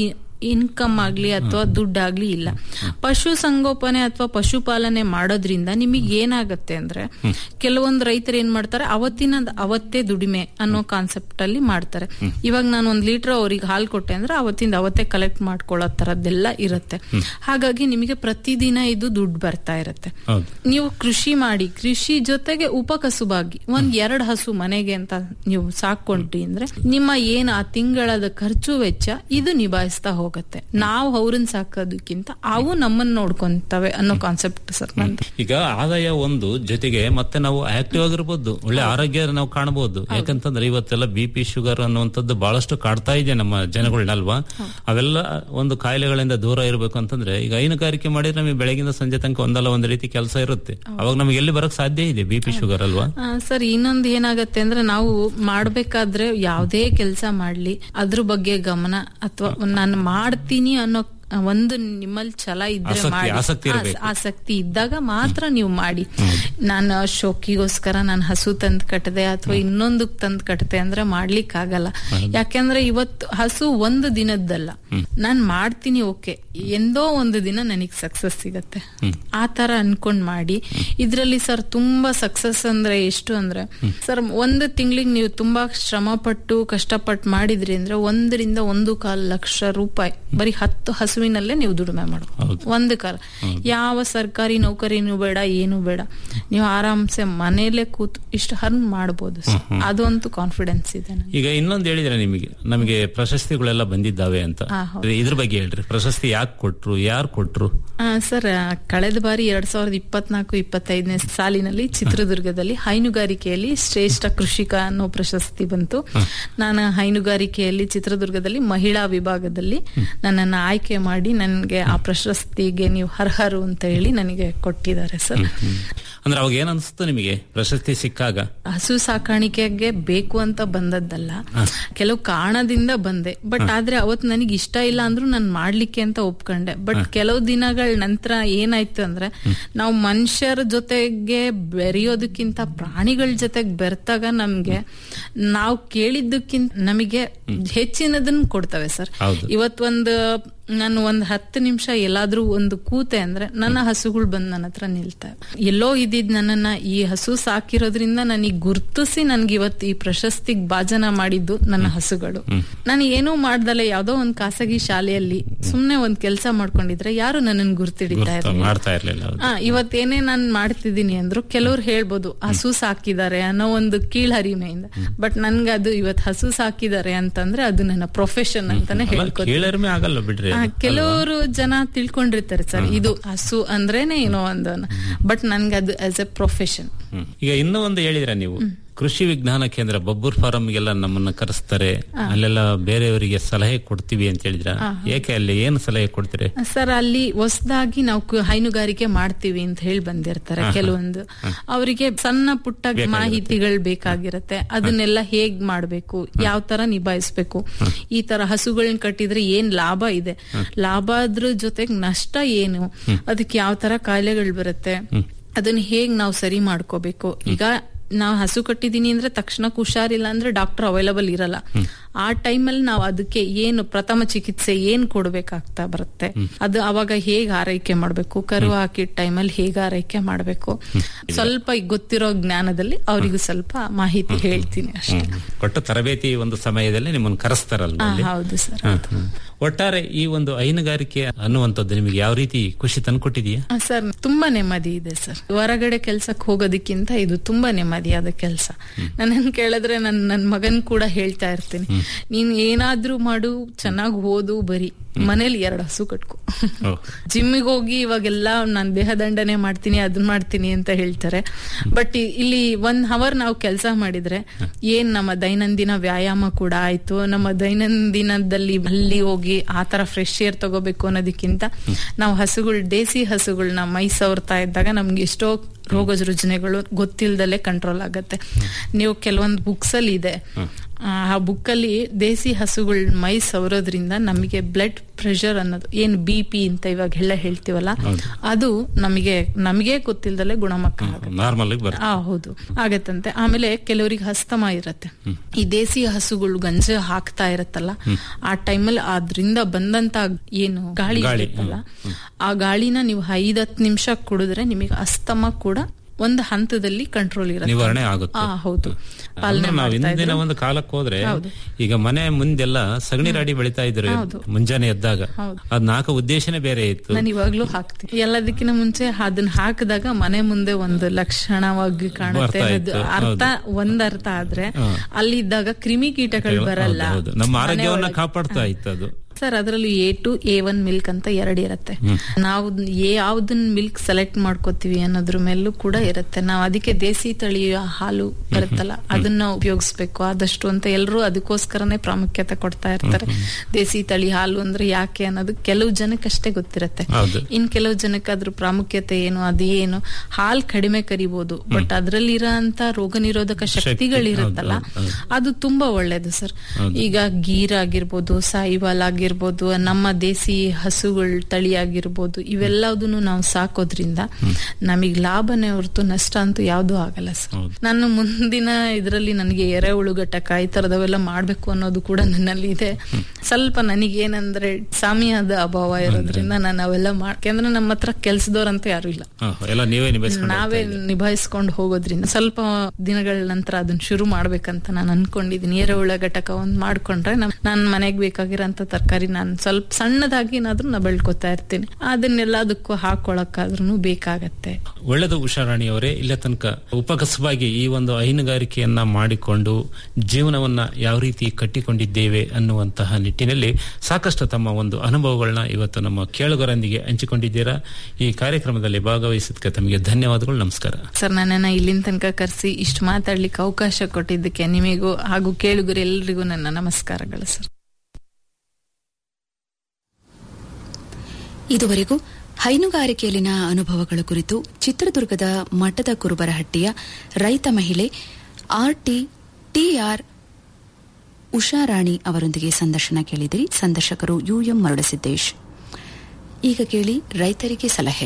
Speaker 12: ಇನ್ಕಮ್ ಆಗ್ಲಿ ಅಥವಾ ದುಡ್ಡಾಗ್ಲಿ ಇಲ್ಲ ಪಶು ಸಂಗೋಪನೆ ಅಥವಾ ಪಶುಪಾಲನೆ ಮಾಡೋದ್ರಿಂದ ನಿಮಗೆ ಏನಾಗತ್ತೆ ಅಂದ್ರೆ ಕೆಲವೊಂದು ರೈತರು ಏನ್ ಮಾಡ್ತಾರೆ ಅವತ್ತಿನ ಅವತ್ತೇ ದುಡಿಮೆ ಅನ್ನೋ ಕಾನ್ಸೆಪ್ಟ್ ಅಲ್ಲಿ ಮಾಡ್ತಾರೆ ಇವಾಗ ನಾನು ಒಂದ್ ಲೀಟರ್ ಅವ್ರಿಗೆ ಹಾಲು ಕೊಟ್ಟೆ ಅಂದ್ರೆ ಅವತ್ತಿಂದ ಅವತ್ತೇ ಕಲೆಕ್ಟ್ ಮಾಡ್ಕೊಳ್ಳೋ ತರದ್ದೆಲ್ಲ ಇರುತ್ತೆ ಹಾಗಾಗಿ ನಿಮಗೆ ಪ್ರತಿದಿನ ಇದು ದುಡ್ಡು ಬರ್ತಾ ಇರುತ್ತೆ
Speaker 11: ಹೌದು
Speaker 12: ನೀವು ಕೃಷಿ ಮಾಡಿ ಕೃಷಿ ಜೊತೆಗೆ ಉಪಕಸುಬಾಗಿ ಒಂದ್ ಎರಡ್ ಹಸು ಮನೆಗೆ ಅಂತ ನೀವು ಸಾಕೊಂಡ್ರಿ ಅಂದ್ರೆ ನಿಮ್ಮ ಏನ್ ಆ ತಿಂಗಳದ ಖರ್ಚು ವೆಚ್ಚ ಇದು ನಿಭಾಯಿಸ್ತಾ ಹೋಗತ್ತೆ ನಾವು ಅವ್ರನ್ನ ಸಾಕೋದಕ್ಕಿಂತ ಅವು ನಮ್ಮನ್ನ ನೋಡ್ಕೊಂತವೆ ಅನ್ನೋ ಕಾನ್ಸೆಪ್ಟ್ ಸರ್ ನಂದು
Speaker 11: ಈಗ ಆದಾಯ ಒಂದು ಜೊತೆಗೆ ಮತ್ತೆ ನಾವು ಆಕ್ಟಿವ್ ಆಗಿರ್ಬೋದು ಒಳ್ಳೆ ಆರೋಗ್ಯ ನಾವು ಕಾಣಬಹುದು ಯಾಕಂತಂದ್ರೆ ಇವತ್ತೆಲ್ಲ ಬಿ ಪಿ ಶುಗರ್ ಅನ್ನುವಂಥದ್ದು ಬಹಳಷ್ಟು ಕಾಡ್ತಾ ಇದೆ ನಮ್ಮ ಜನಗಳನ್ನಲ್ವಾ ಅವೆಲ್ಲ ಒಂದು ಕಾಯಿಲೆಗಳಿಂದ ದೂರ ಇರಬೇಕು ಅಂತಂದ್ರೆ ಈಗ ಹೈನುಗಾರಿಕೆ ಮಾಡಿದ್ರೆ ನಮಗೆ ಬೆಳಗಿನ ಸಂಜೆ ತನಕ ಒಂದಲ್ಲ ಒಂದು ರೀತಿ ಕೆಲಸ ಇರುತ್ತೆ ಅವಾಗ ನಮಗೆ ಎಲ್ಲಿ ಬರಕ್ ಸಾಧ್ಯ ಇದೆ ಬಿ ಪಿ ಶುಗರ್ ಅಲ್ವಾ
Speaker 12: ಆ, ಸರ್ ಇನ್ನೊಂದು ಏನಾಗತ್ತೆ ಅಂದ್ರೆ ನಾವು ಮಾಡ್ಬೇಕಾದ್ರೆ ಯಾವುದೇ ಕೆಲಸ ಮಾಡ್ಲಿ ಅದ್ರ ಬಗ್ಗೆ ಗಮನ ಅಥವಾ ನಾನು ಮಾಡ್ತೀನಿ ಅನ್ನೋ ಒಂದು ನಿಮ್ಮಲ್ಲಿ ಛಲ ಇದ್ರೆ
Speaker 11: ಆಸಕ್ತಿ-
Speaker 12: ಮಾಡಿ
Speaker 11: ಆಸಕ್ತಿ
Speaker 12: ಆಸ್-
Speaker 11: ಇರ್ಬೇಕು.
Speaker 12: ಆಸಕ್ತಿ ಇದ್ದಾಗ ಮಾತ್ರ ನೀವು ಮಾಡಿ ನಾನು ಶೋಕಿಗೋಸ್ಕರ ನಾನು ಹಸು ತಂದ್ ಕಟ್ಟದೆ ಅಥವಾ ಇನ್ನೊಂದು ತಂದ್ ಕಟ್ಟದೆ ಅಂದ್ರೆ ಮಾಡ್ಲಿಕ್ ಆಗಲ್ಲ ಯಾಕೆಂದ್ರೆ ಇವತ್ತು ಹಸು ಒಂದು ದಿನದ್ದಲ್ಲ ನಾನ್ ಮಾಡ್ತೀನಿ ಓಕೆ ಎಂದೋ ಒಂದು ದಿನ ನನಗ್ ಸಕ್ಸಸ್ ಸಿಗತ್ತೆ ಆ ತರ ಅನ್ಕೊಂಡ್ ಮಾಡಿ ಇದ್ರಲ್ಲಿ ಸರ್ ತುಂಬಾ ಸಕ್ಸಸ್ ಅಂದ್ರೆ ಎಷ್ಟು ಅಂದ್ರೆ ಸರ್ ಒಂದು ತಿಂಗಳಿಗೆ ನೀವು ತುಂಬಾ ಶ್ರಮ ಪಟ್ಟು ಕಷ್ಟಪಟ್ಟು ಮಾಡಿದ್ರಿ ಅಂದ್ರೆ ಒಂದರಿಂದ ಒಂದು ಕಾಲ್ ಲಕ್ಷ ರೂಪಾಯಿ ಬರೀ ಹತ್ತು ಹಸುವಿನಲ್ಲೇ ನೀವು ದುಡಿಮೆ ಮಾಡಬಹುದು ಒಂದು ಕಾಲ ಯಾವ ಸರ್ಕಾರಿ ನೌಕರಿನೂ ಬೇಡ ಏನು ಬೇಡ ನೀವು ಆರಾಮ್ಸೆ ಮನೇಲೆ ಕೂತು ಇಷ್ಟು ಹರ್ನ್ ಮಾಡಬಹುದು ಅದಂತೂ ಕಾನ್ಫಿಡೆನ್ಸ್ ಇದೆ ನನಗೆ.
Speaker 11: ಈಗ ಇನ್ನೊಂದು ಹೇಳಿದ್ರೆ ನಿಮಗೆ ನಮಗೆ ಪ್ರಶಸ್ತಿಗಳೆಲ್ಲ ಬಂದಿದ್ದಾವೆ ಅಂತ
Speaker 12: ಹಾ, ಹೌದು.
Speaker 11: ಇದ್ರ ಬಗ್ಗೆ ಹೇಳ್ರಿ ಪ್ರಶಸ್ತಿ ಯಾಕೆ ಕೊಟ್ರು ಯಾರು ಕೊಟ್ರು
Speaker 12: ಆ, ಸರ್ ಆ, ಕಳೆದ ಬಾರಿ ಎರಡ್ ಸಾವಿರದ ಇಪ್ಪತ್ನಾಲ್ಕು ಇಪ್ಪತ್ತೈದನೇ ಸಾಲಿನಲ್ಲಿ ಚಿತ್ರದುರ್ಗದಲ್ಲಿ ಹೈನುಗಾರಿಕೆಯಲ್ಲಿ ಶ್ರೇಷ್ಠ ಕೃಷಿಕ ಅನ್ನೋ ಪ್ರಶಸ್ತಿ ಬಂತು ನಾನು ಹೈನುಗಾರಿಕೆಯಲ್ಲಿ ಚಿತ್ರದುರ್ಗದಲ್ಲಿ ಮಹಿಳಾ ವಿಭಾಗದಲ್ಲಿ ನನ್ನನ್ನು ಆಯ್ಕೆ ಮಾಡಿ ನನಗೆ ಆ ಪ್ರಶಸ್ತಿಗೆ ನೀವು ಅರ್ಹರು ಅಂತ ಹೇಳಿ ನನಗೆ ಕೊಟ್ಟಿದ್ದಾರೆ ಸರ್
Speaker 11: ಅಂದ್ರೆ ಅವಾಗ ಏನ್ ಅನ್ಸುತ್ತು ನಿಮಗೆ ಪ್ರಶಸ್ತಿ ಸಿಕ್ಕಾಗ
Speaker 12: ಹಸು ಸಾಕಾಣಿಕೆಗೆ ಬೇಕು ಅಂತ ಬಂದದ್ದಲ್ಲ ಕೆಲವು ಕಾರಣದಿಂದ ಬಂದೆ ಬಟ್ ಆದ್ರೆ ಅವತ್ ನನಗೆ ಇಷ್ಟ ಇಲ್ಲ ಅಂದ್ರೂ ನಾನು ಮಾಡ್ಲಿಕ್ಕೆ ಅಂತ ಒಪ್ಕೊಂಡೆ ಬಟ್ ಕೆಲವು ದಿನಗಳ ನಂತರ ಏನಾಯ್ತು ಅಂದ್ರೆ ನಾವು ಮನುಷ್ಯರ ಜೊತೆಗೆ ಬೆರೆಯೋದಕ್ಕಿಂತ ಪ್ರಾಣಿಗಳ ಜೊತೆಗೆ ಬೆರ್ತಾಗ ನಮ್ಗೆ ನಾವು ಕೇಳಿದ್ದಕ್ಕಿಂತ ನಮಗೆ ಹೆಚ್ಚಿನದನ್ನ ಕೊಡ್ತವೆ ಸರ್
Speaker 11: ಹೌದು.
Speaker 12: ಇವತ್ತೊಂದು ನಾನು ಒಂದ್ ಹತ್ತು ನಿಮಿಷ ಎಲ್ಲಾದ್ರೂ ಒಂದು ಕೂತೆ ಅಂದ್ರೆ ನನ್ನ ಹಸುಗಳು ಬಂದ್ ನನ್ನ ಹತ್ರ ನಿಲ್ತವೆ ಎಲ್ಲೋ ಇದ್ದಿದ್ ನನ್ನನ್ನ ಈ ಹಸು ಸಾಕಿರೋದ್ರಿಂದ ನನಗೆ ಗುರ್ತಿಸಿ ನನ್ಗೆ ಇವತ್ತು ಈ ಪ್ರಶಸ್ತಿಗೆ ಭಾಜನ ಮಾಡಿದ್ದು ನನ್ನ ಹಸುಗಳು ನಾನು ಏನೂ ಮಾಡ್ದಲೆ ಯಾವ್ದೋ ಒಂದ್ ಖಾಸಗಿ ಶಾಲೆಯಲ್ಲಿ ಸುಮ್ನೆ ಒಂದ್ ಕೆಲಸ ಮಾಡ್ಕೊಂಡಿದ್ರೆ ಯಾರು ನನ್ನನ್ನು ಗುರ್ತಿಡಿತಾ
Speaker 11: ಗೊತ್ತಾ-
Speaker 12: ಇರಲಿಲ್ಲ
Speaker 11: ಮಾಡ್ತಾ ಇರ್ಲಿಲ್ಲ ಹೌದು.
Speaker 12: ಆ ಇವತ್ತೇನೇ ನಾನು ಮಾಡ್ತಿದ್ದೀನಿ ಅಂದ್ರು ಕೆಲವ್ರು ಹೇಳ್ಬೋದು ಹಸು ಸಾಕಿದ್ದಾರೆ ಅನ್ನೋ ಒಂದು ಕೀಳ್ಹರಿಮೆಯಿಂದ ಬಟ್ ನನ್ಗೆ ಅದು ಇವತ್ ಹಸು ಸಾಕಿದ್ದಾರೆ ಅಂತಂದ್ರೆ ಅದು ನನ್ನ ಪ್ರೊಫೆಷನ್ ಅಂತಾನೆ
Speaker 11: ಅಲ್ಲ,
Speaker 12: ಹೇಳ್ಕೊತೀನಿ
Speaker 11: ಕೀಳರಿಮೆ ಆಗಲ್ಲ ಬಿಡ್ರಿ
Speaker 12: ಆ,
Speaker 11: ಅದು.
Speaker 12: ಕೆಲವರು ಜನ ತಿಳ್ಕೊಂಡಿರ್ತಾರೆ ಸರ್ ಇದು ಹಸು ಅಂದ್ರೇನೆ ಏನೋ ಒಂದು ಬಟ್ ನನ್ಗೆ ಅದು ಆಸ್ ಎ ಪ್ರೊಫೆಷನ್
Speaker 11: ಹ್ಮ್. ಈಗ ಇನ್ನೂ ಒಂದು ಹೇಳಿದ್ರೆ ನೀವು ಕೃಷಿ ವಿಜ್ಞಾನ ಕೇಂದ್ರ ಬಬ್ಬೂರ್ ಫಾರಂಗೆಲ್ಲ ನಮ್ಮನ್ನ ಕರೆಸ್ತಾರೆ ಅಲ್ಲೆಲ್ಲ ಬೇರೆಯವರಿಗೆ ಸಲಹೆ ಕೊಡ್ತೀವಿ ಅಂತ ಹೇಳಿದ್ರ ಏಕೆ ಅಲ್ಲಿ ಏನು ಸಲಹೆ ಕೊಡ್ತೀರಿ
Speaker 12: ಸರ್ ಅಲ್ಲಿ ಹೊಸದಾಗಿ ನಾವು ಕು- ಹೈನುಗಾರಿಕೆ ಮಾಡ್ತೀವಿ ಅಂತ ಹೇಳಿ ಬಂದಿರ್ತಾರೆ ಕೆಲವೊಂದು ಅವರಿಗೆ ಸಣ್ಣ ಪುಟ್ಟ ಮಾಹಿತಿಗಳು ಬೇಕಾಗಿರತ್ತೆ ಅದನ್ನೆಲ್ಲ ಹೇಗ್ ಮಾಡ್ಬೇಕು ಯಾವ ತರ ನಿಭಾಯಿಸ್ಬೇಕು ಈ ತರ ಹಸುಗಳನ್ನ ಕಟ್ಟಿದ್ರೆ ಏನ್ ಲಾಭ ಇದೆ ಲಾಭ ಅದ್ರ ಜೊತೆಗೆ ನಷ್ಟ ಏನು ಅದಕ್ಕೆ ಯಾವ ತರ ಕಾಯಿಲೆಗಳು ಬರುತ್ತೆ ಅದನ್ನ ಹೇಗ್ ನಾವು ಸರಿ ಮಾಡ್ಕೋಬೇಕು ಈಗ ನಾವು ಹಸು ಕಟ್ಟಿದೀನಿ ಅಂದ್ರೆ ತಕ್ಷಣಕ್ಕೆ ಹುಷಾರಿಲ್ಲ ಅಂದ್ರೆ ಡಾಕ್ಟರ್ ಅವೈಲಬಲ್ ಇರಲ್ಲ ಆ ಟೈಮಲ್ಲಿ ನಾವು ಅದಕ್ಕೆ ಏನು ಪ್ರಥಮ ಚಿಕಿತ್ಸೆ ಏನ್ ಕೊಡ್ಬೇಕಾಗ್ತಾ ಬರುತ್ತೆ ಅದು ಅವಾಗ ಹೇಗ್ ಆರೈಕೆ ಮಾಡ್ಬೇಕು ಕರು ಹಾಕಿದ ಟೈಮಲ್ಲಿ ಹೇಗ್ ಆರೈಕೆ ಮಾಡ್ಬೇಕು ಸ್ವಲ್ಪ ಈಗ ಗೊತ್ತಿರೋ ಜ್ಞಾನದಲ್ಲಿ ಅವರಿಗೂ ಸ್ವಲ್ಪ ಮಾಹಿತಿ ಹೇಳ್ತೀನಿ ಅಷ್ಟೇ
Speaker 11: ಹ್ಮ್. ಕೊಟ್ಟ ತರಬೇತಿ ಒಂದು ಸಮಯದಲ್ಲಿ ನಿಮ್ಮನ್ನು ಕರೆಸ್ತಾರಲ್ವ
Speaker 12: ಆ,
Speaker 11: ಅಲ್ಲಿ?
Speaker 12: ಹೌದು ಸರ್
Speaker 11: ಹ್ಮ್, ಹ್ಮ್. ಒಟ್ಟಾರೆ ಈ ಒಂದು ಹೈನುಗಾರಿಕೆ ಅನ್ನುವಂಥದ್ದು ನಿಮಗೆ ಯಾವ ರೀತಿ ಖುಷಿ ತಂದ್ಕೊಟ್ಟಿದೆಯಾ
Speaker 12: ಆ, ಸರ್ ತುಂಬಾ ನೆಮ್ಮದಿ ಇದೆ ಸರ್ ಹೊರಗಡೆ ಕೆಲ್ಸಕ್ಕೆ ಹೋಗೋದಕ್ಕಿಂತ ಇದು ತುಂಬಾ ನೆಮ್ಮದಿಯಾದ ಕೆಲಸ ನನ್ನನ್ನು ಕೇಳಿದ್ರೆ ನನ್ ನನ್ ಮಗನ್ ಕೂಡ ಹೇಳ್ತಾ ಇರ್ತೀನಿ ನೀನ್ ಏನಾದ್ರೂ ಮಾಡು ಚೆನ್ನಾಗಿ ಓದು ಬರಿ ಮನೇಲಿ ಎರಡು ಹಸು ಕಟ್ಕೊ ಜಿಮ್ಮಿಗೆ ಹೋಗಿ ಇವಾಗೆಲ್ಲ ನಾನು ದೇಹದಂಡನೆ ಮಾಡ್ತೀನಿ ಅದನ್ನ ಮಾಡ್ತೀನಿ ಅಂತ ಹೇಳ್ತಾರೆ ಬಟ್ ಇಲ್ಲಿ ಒಂದ್ ಅವರ್ ನಾವು ಕೆಲಸ ಮಾಡಿದ್ರೆ ಏನ್ ನಮ್ಮ ದೈನಂದಿನ ವ್ಯಾಯಾಮ ಕೂಡ ಆಯ್ತು ನಮ್ಮ ದೈನಂದಿನದಲ್ಲಿ ಅಲ್ಲಿ ಹೋಗಿ ಆ ತರ ಫ್ರೆಶ್ ಏರ್ ತಗೋಬೇಕು ಅನ್ನೋದಕ್ಕಿಂತ ನಾವು ಹಸುಗಳು ದೇಸಿ ಹಸುಗಳನ್ನ ಮೈ ಸವರ್ತಾ ಇದ್ದಾಗ ನಮ್ಗೆ ಎಷ್ಟೋ ರೋಗ ರುಜಿನಗಳು ಗೊತ್ತಿಲ್ದಲೆ ಕಂಟ್ರೋಲ್ ಆಗತ್ತೆ ನೀವು ಕೆಲವೊಂದು ಬುಕ್ಸ್ ಅಲ್ಲಿ ಇದೆ ಆ ಬುಕ್ ಅಲ್ಲಿ ದೇಸಿ ಹಸುಗಳ ಮೈ ಸವರೋದ್ರಿಂದ ನಮಗೆ ಬ್ಲಡ್ ಪ್ರೆಷರ್ ಅನ್ನೋದು ಏನ್ ಬಿ ಪಿ ಅಂತ ಇವಾಗ ಎಲ್ಲ ಹೇಳ್ತೀವಲ್ಲ ಅದು ನಮಗೆ ನಮಗೆ ಗೊತ್ತಿಲ್ದಲೆ ಗುಣಮುಖ ಆಗುತ್ತೆ
Speaker 11: ನಾರ್ಮಲ್ ಆಗಿ ಬರುತ್ತೆ
Speaker 12: ಆ ಹೌದು ಆಗತ್ತಂತೆ ಆಮೇಲೆ ಕೆಲವರಿಗೆ ಹಸ್ತಮ ಇರತ್ತೆ ಈ ದೇಸಿ ಹಸುಗಳು ಗಂಜ ಹಾಕ್ತಾ ಇರತ್ತಲ್ಲ ಆ ಟೈಮಲ್ಲಿ ಅದ್ರಿಂದ ಬಂದಂತ ಏನು ಗಾಳಿ
Speaker 11: ಗಾಳಿ,
Speaker 12: ಇರುತ್ತಲ್ಲ ಆ ಗಾಳಿನ ನೀವು ಐದ್ ಹತ್ತು ನಿಮಿಷ ಕುಡಿದ್ರೆ ನಿಮಗೆ ಅಸ್ತಮ ಕೂಡ ಒಂದು ಹಂತದಲ್ಲಿ ಕಂಟ್ರೋಲ್ ಇರುತ್ತೆ
Speaker 11: ನಿವಾರಣೆ ಆಗುತ್ತೆ
Speaker 12: ಆ ಹೌದು ಪಾಲನೆ
Speaker 11: ಅಂದ್ರೆ ನಾವು
Speaker 12: ಮಾಡ್ತಾ
Speaker 11: ಇಂದಿನ
Speaker 12: ಇದ್ರೆ.
Speaker 11: ಒಂದು ಕಾಲಕ್ಕೆ ಹೋದ್ರೆ
Speaker 12: ಹೌದು.
Speaker 11: ಈಗ ಮನೆ ಮುಂದೆಲ್ಲ ಸಗಣಿ ರಾಡಿ ಬೆಳಿತಾ ಇದ್ರು
Speaker 12: ಹೌದು.
Speaker 11: ಮುಂಜಾನೆ ಎದ್ದಾಗ
Speaker 12: ಹೌದು.
Speaker 11: ಅದ್ ನಾಲ್ಕು ಉದ್ದೇಶನೇ ಬೇರೆ ಇತ್ತು
Speaker 12: ನಾನು ಇವಾಗ್ಲೂ ಹಾಕ್ತೀನಿ ಎಲ್ಲದಕ್ಕಿಂತ ಮುಂಚೆ ಅದನ್ನ ಹಾಕಿದಾಗ ಮನೆ ಮುಂದೆ ಒಂದು ಲಕ್ಷಣವಾಗಿ ಕಾಣುತ್ತೆ
Speaker 11: ಬರ್ತಾ
Speaker 12: ಅನ್ನೋದು
Speaker 11: ಇತ್ತು,
Speaker 12: ಅರ್ಥ ಒಂದ್ ಅರ್ಥ ಆದ್ರೆ
Speaker 11: ಹಾ.
Speaker 12: ಅಲ್ಲಿದ್ದಾಗ ಕ್ರಿಮಿ ಕೀಟಗಳು ಬರಲ್ಲ
Speaker 11: ಹೌದು, ಹೌದು. ನಮ್ಮ
Speaker 12: ಮನೆ
Speaker 11: ಆರೋಗ್ಯವನ್ನ
Speaker 12: ಒಳಗೆ.
Speaker 11: ಕಾಪಾಡ್ತಾ ಇತ್ತು ಅದು
Speaker 12: ಸರ್ ಅದರಲ್ಲಿ A two A one milk ಅಂತ ಎರಡು ಇರುತ್ತೆ ನಾವು ಯಾವ್ದನ್ನ ಮಿಲ್ಕ್ ಸೆಲೆಕ್ಟ್ ಮಾಡ್ಕೋತೀವಿ ಅನ್ನೋದ್ರ ಮೇಲೂ ಕೂಡ ಇರುತ್ತೆ ನಾವು ಅದಕ್ಕೆ ದೇಸಿ ತಳಿಯ ಹಾಲು ಬರುತ್ತಲ್ಲ ಅದನ್ನ ಉಪಯೋಗಿಸ್ಬೇಕು ಆದಷ್ಟು ಅಂತ ಎಲ್ಲರೂ ಅದಕ್ಕೋಸ್ಕರನೇ ಪ್ರಾಮುಖ್ಯತೆ ಕೊಡ್ತಾ ಇರ್ತಾರೆ ದೇಸಿ ತಳಿ ಹಾಲು ಅಂದ್ರೆ ಯಾಕೆ ಅನ್ನೋದು ಕೆಲವು ಜನಕ್ಕೆ ಅಷ್ಟೇ ಗೊತ್ತಿರತ್ತೆ
Speaker 11: ಹೌದು.
Speaker 12: ಇನ್ ಕೆಲವು ಜನಕ್ಕೆ ಅದ್ರ ಪ್ರಾಮುಖ್ಯತೆ ಏನು ಅದು ಏನು ಹಾಲ್ ಕಡಿಮೆ ಕರಿಬಹುದು ಬಟ್ ಅದ್ರಲ್ಲಿರೋಂತ ರೋಗ ನಿರೋಧಕ ಶಕ್ತಿಗಳಿರುತ್ತಲ್ಲ
Speaker 11: ಹೌದು, ಹೌದು.
Speaker 12: ಅದು ತುಂಬಾ ಒಳ್ಳೇದು ಸರ್
Speaker 11: ಹೌದು.
Speaker 12: ಈಗ ಗೀರ್ ಆಗಿರ್ಬೋದು ಸಾಯಿವಾಲ್ ಆಗಿರ್ಬೋದು ನಮ್ಮ ದೇಸಿ ಹಸುಗಳ ತಳಿ ಆಗಿರ್ಬೋದು ಇವೆಲ್ಲದನ್ನು ನಾವು ಸಾಕೋದ್ರಿಂದ ನಮಗ್ ಲಾಭನೇ ಹೊರತು ನಷ್ಟ ಅಂತೂ ಯಾವ್ದೂ ಆಗಲ್ಲ ಸರ್ ನಾನು ಮುಂದಿನ ಇದರಲ್ಲಿ ನನಗೆ ಎರೆಹುಳು ಘಟಕ ಈ ತರದವೆಲ್ಲ ಮಾಡ್ಬೇಕು ಅನ್ನೋದು ಕೂಡ ನನ್ನಲ್ಲಿ ಇದೆ ಸ್ವಲ್ಪ ನನಗೇನಂದ್ರೆ ಸಾಮಿಯಾದ ಅಭಾವ ಇರೋದ್ರಿಂದ ನಾನು ಅವೆಲ್ಲ ಯಾಕಂದ್ರೆ ನಮ್ಮ ಹತ್ರ ಕೆಲ್ಸದವ್ರಂತ ಯಾರು ಇಲ್ಲ
Speaker 11: ಹ, ಎಲ್ಲ ನೀವೇ ನಿಭಾಯಿಸ್ಕೊಂಡು
Speaker 12: ನಾವೇ ನಿಭಾಯಿಸ್ಕೊಂಡು ಹೋಗೋದ್ರಿಂದ ಸ್ವಲ್ಪ ದಿನಗಳ ನಂತರ ಅದನ್ನ ಶುರು ಮಾಡ್ಬೇಕಂತ ನಾನು ಅನ್ಕೊಂಡಿದ್ದೀನಿ ಎರೆಹುಳ ಘಟಕ ಒಂದ್ ಮಾಡ್ಕೊಂಡ್ರೆ ನಮ್ ನನ್ ಮನೆಗ್ ಬೇಕಾಗಿರೋಂತ ತರಕಾರಿ ನಾನು ಸ್ವಲ್ಪ ಸಣ್ಣದಾಗಿ ಏನಾದ್ರೂ ನಾ ಬೆಳ್ಕೊತಾ ಇರ್ತೀನಿ ಅದನ್ನೆಲ್ಲದಕ್ಕೂ ಹಾಕೊಳಕ್ಕಾದ್ರೂ ಬೇಕಾಗತ್ತೆ
Speaker 11: ಒಳ್ಳೆದು ಉಷಾರಾಣಿ ಅವರೇ ಇಲ್ಲ ತನಕ ಉಪಕಸವಾಗಿ ಈ ಒಂದು ಹೈನುಗಾರಿಕೆಯನ್ನ ಮಾಡಿಕೊಂಡು ಜೀವನವನ್ನ ಯಾವ ರೀತಿ ಕಟ್ಟಿಕೊಂಡಿದ್ದೇವೆ ಅನ್ನುವಂತಹ ನಿಟ್ಟಿನಲ್ಲಿ ಸಾಕಷ್ಟು ತಮ್ಮ ಒಂದು ಅನುಭವಗಳನ್ನ ಇವತ್ತು ನಮ್ಮ ಕೇಳುಗರೊಂದಿಗೆ ಹಂಚಿಕೊಂಡಿದ್ದೀರಾ ಈ ಕಾರ್ಯಕ್ರಮದಲ್ಲಿ ಭಾಗವಹಿಸಿದ್ದಕ್ಕೆ ತಮಗೆ ಧನ್ಯವಾದಗಳು ನಮಸ್ಕಾರ
Speaker 12: ಸರ್ ನನ್ನನ್ನ ಇಲ್ಲಿನ ತನಕ ಕರೆಸಿ ಇಷ್ಟು ಮಾತಾಡ್ಲಿಕ್ಕೆ ಅವಕಾಶ ಕೊಟ್ಟಿದ್ದಕ್ಕೆ ನಿಮಗೂ ಹಾಗೂ ಕೇಳುಗರೆಲ್ಲರಿಗೂ ನನ್ನ ನಮಸ್ಕಾರಗಳು ಸರ್
Speaker 8: ಇದುವರೆಗೂ ಹೈನುಗಾರಿಕೆಯಲ್ಲಿನ ಅನುಭವಗಳ ಕುರಿತು ಚಿತ್ರದುರ್ಗದ ಮಠದ ಕುರುಬರಹಟ್ಟಿಯ ರೈತ ಮಹಿಳೆ ಆರ್ ಟಿ ಟಿಆರ್ ಉಷಾರಾಣಿ ಅವರೊಂದಿಗೆ ಸಂದರ್ಶನ ಕೇಳಿದಿರಿ ಸಂದರ್ಶಕರು ಯುಎಂ ಮರುಳಸಿದ್ದೇಶ್ ಈಗ ಕೇಳಿ ರೈತರಿಗೆ ಸಲಹೆ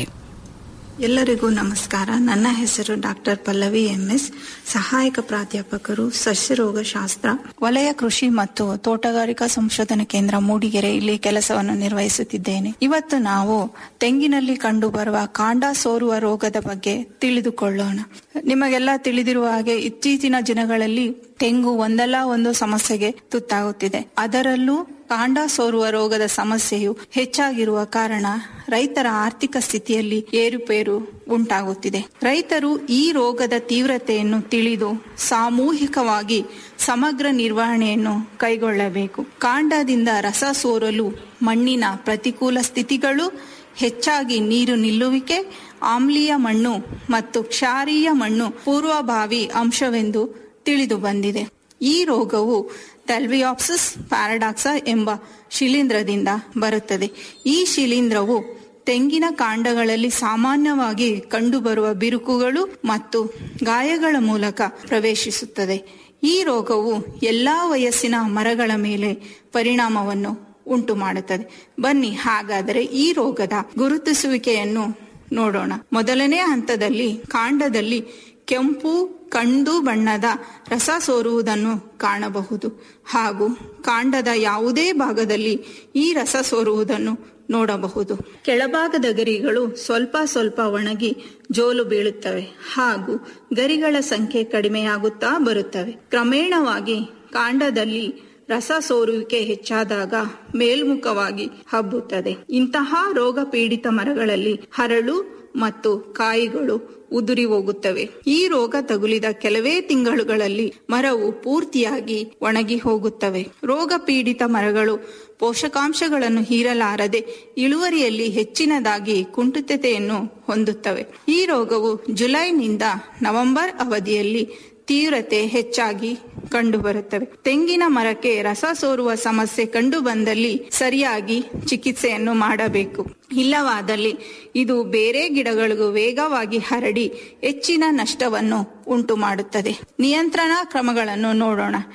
Speaker 13: ಎಲ್ಲರಿಗೂ ನಮಸ್ಕಾರ ನನ್ನ ಹೆಸರು ಡಾಕ್ಟರ್ ಪಲ್ಲವಿ ಎಂಎಸ್ ಸಹಾಯಕ ಪ್ರಾಧ್ಯಾಪಕರು ಸಸ್ಯರೋಗ ಶಾಸ್ತ್ರ ವಲಯ ಕೃಷಿ ಮತ್ತು ತೋಟಗಾರಿಕಾ ಸಂಶೋಧನಾ ಕೇಂದ್ರ ಮೂಡಿಗೆರೆ ಇಲ್ಲಿ ಕೆಲಸವನ್ನು ನಿರ್ವಹಿಸುತ್ತಿದ್ದೇನೆ ಇವತ್ತು ನಾವು ತೆಂಗಿನಲ್ಲಿ ಕಂಡುಬರುವ ಕಾಂಡ ಸೋರುವ ರೋಗದ ಬಗ್ಗೆ ತಿಳಿದುಕೊಳ್ಳೋಣ ನಿಮಗೆಲ್ಲ ತಿಳಿದಿರುವ ಹಾಗೆ ಇತ್ತೀಚಿನ ದಿನಗಳಲ್ಲಿ ತೆಂಗು ಒಂದಲ್ಲ ಒಂದು ಸಮಸ್ಯೆಗೆ ತುತ್ತಾಗುತ್ತಿದೆ ಅದರಲ್ಲೂ ಕಾಂಡ ಸೋರುವ ರೋಗದ ಸಮಸ್ಯೆಯು ಹೆಚ್ಚಾಗಿರುವ ಕಾರಣ ರೈತರ ಆರ್ಥಿಕ ಸ್ಥಿತಿಯಲ್ಲಿ ಏರುಪೇರು ಉಂಟಾಗುತ್ತಿದೆ ರೈತರು ಈ ರೋಗದ ತೀವ್ರತೆಯನ್ನು ತಿಳಿದು ಸಾಮೂಹಿಕವಾಗಿ ಸಮಗ್ರ ನಿರ್ವಹಣೆಯನ್ನು ಕೈಗೊಳ್ಳಬೇಕು ಕಾಂಡದಿಂದ ರಸ ಸೋರಲು ಮಣ್ಣಿನ ಪ್ರತಿಕೂಲ ಸ್ಥಿತಿಗಳು ಹೆಚ್ಚಾಗಿ ನೀರು ನಿಲ್ಲುವಿಕೆ ಆಮ್ಲೀಯ ಮಣ್ಣು ಮತ್ತು ಕ್ಷಾರೀಯ ಮಣ್ಣು ಪೂರ್ವಭಾವಿ ಅಂಶವೆಂದು ತಿಳಿದು ಬಂದಿದೆ ಈ ರೋಗವು ಟೆಲ್ವಿಯಾಪ್ಸಿಸ್ ಪ್ಯಾರಡಾಕ್ಸ ಎಂಬ ಶಿಲೀಂಧ್ರದಿಂದ ಬರುತ್ತದೆ ಈ ಶಿಲೀಂಧ್ರವು ತೆಂಗಿನ ಕಾಂಡಗಳಲ್ಲಿ ಸಾಮಾನ್ಯವಾಗಿ ಕಂಡುಬರುವ ಬಿರುಕುಗಳು ಮತ್ತು ಗಾಯಗಳ ಮೂಲಕ ಪ್ರವೇಶಿಸುತ್ತದೆ ಈ ರೋಗವು ಎಲ್ಲಾ ವಯಸ್ಸಿನ ಮರಗಳ ಮೇಲೆ ಪರಿಣಾಮವನ್ನು ಉಂಟು ಮಾಡುತ್ತದೆ ಬನ್ನಿ ಹಾಗಾದರೆ ಈ ರೋಗದ ಗುರುತಿಸುವಿಕೆಯನ್ನು ನೋಡೋಣ ಮೊದಲನೇ ಹಂತದಲ್ಲಿ ಕಾಂಡದಲ್ಲಿ ಕೆಂಪು ಕಂದು ಬಣ್ಣದ ರಸ ಸೋರುವುದನ್ನು ಕಾಣಬಹುದು ಹಾಗೂ ಕಾಂಡದ ಯಾವುದೇ ಭಾಗದಲ್ಲಿ ಈ ರಸ ಸೋರುವುದನ್ನು ನೋಡಬಹುದು ಕೆಳಭಾಗದ ಗರಿಗಳು ಸ್ವಲ್ಪ ಸ್ವಲ್ಪ ಒಣಗಿ ಜೋಲು ಬೀಳುತ್ತವೆ ಹಾಗೂ ಗರಿಗಳ ಸಂಖ್ಯೆ ಕಡಿಮೆಯಾಗುತ್ತಾ ಬರುತ್ತವೆ ಕ್ರಮೇಣವಾಗಿ ಕಾಂಡದಲ್ಲಿ ರಸ ಸೋರುವಿಕೆ ಹೆಚ್ಚಾದಾಗ ಮೇಲ್ಮುಖವಾಗಿ ಹಬ್ಬುತ್ತದೆ ಇಂತಹ ರೋಗ ಪೀಡಿತ ಮರಗಳಲ್ಲಿ ಹರಳು ಮತ್ತು ಕಾಯಿಗಳು ಉದುರಿ ಹೋಗುತ್ತವೆ ಈ ರೋಗ ತಗುಲಿದ ಕೆಲವೇ ತಿಂಗಳುಗಳಲ್ಲಿ ಮರವು ಪೂರ್ತಿಯಾಗಿ ಒಣಗಿ ಹೋಗುತ್ತವೆ ರೋಗ ಪೀಡಿತ ಮರಗಳು ಪೋಷಕಾಂಶಗಳನ್ನು ಹೀರಲಾರದೆ ಇಳುವರಿಯಲ್ಲಿ ಹೆಚ್ಚಿನದಾಗಿ ಕುಂಠಿತತೆಯನ್ನು ಹೊಂದುತ್ತವೆ ಈ ರೋಗವು ಜುಲೈನಿಂದ ನವೆಂಬರ್ ಅವಧಿಯಲ್ಲಿ ತೀವ್ರತೆ ಹೆಚ್ಚಾಗಿ ಕಂಡುಬರುತ್ತವೆ ತೆಂಗಿನ ಮರಕ್ಕೆ ರಸ ಸೋರುವ ಸಮಸ್ಯೆ ಕಂಡು ಬಂದಲ್ಲಿ ಸರಿಯಾಗಿ ಚಿಕಿತ್ಸೆಯನ್ನು ಮಾಡಬೇಕು ಇಲ್ಲವಾದಲ್ಲಿ ಇದು ಬೇರೆ ಗಿಡಗಳಿಗೂ ವೇಗವಾಗಿ ಹರಡಿ ಹೆಚ್ಚಿನ ನಷ್ಟವನ್ನು ಉಂಟು ಮಾಡುತ್ತದೆ ನಿಯಂತ್ರಣ ಕ್ರಮಗಳನ್ನು ನೋಡೋಣ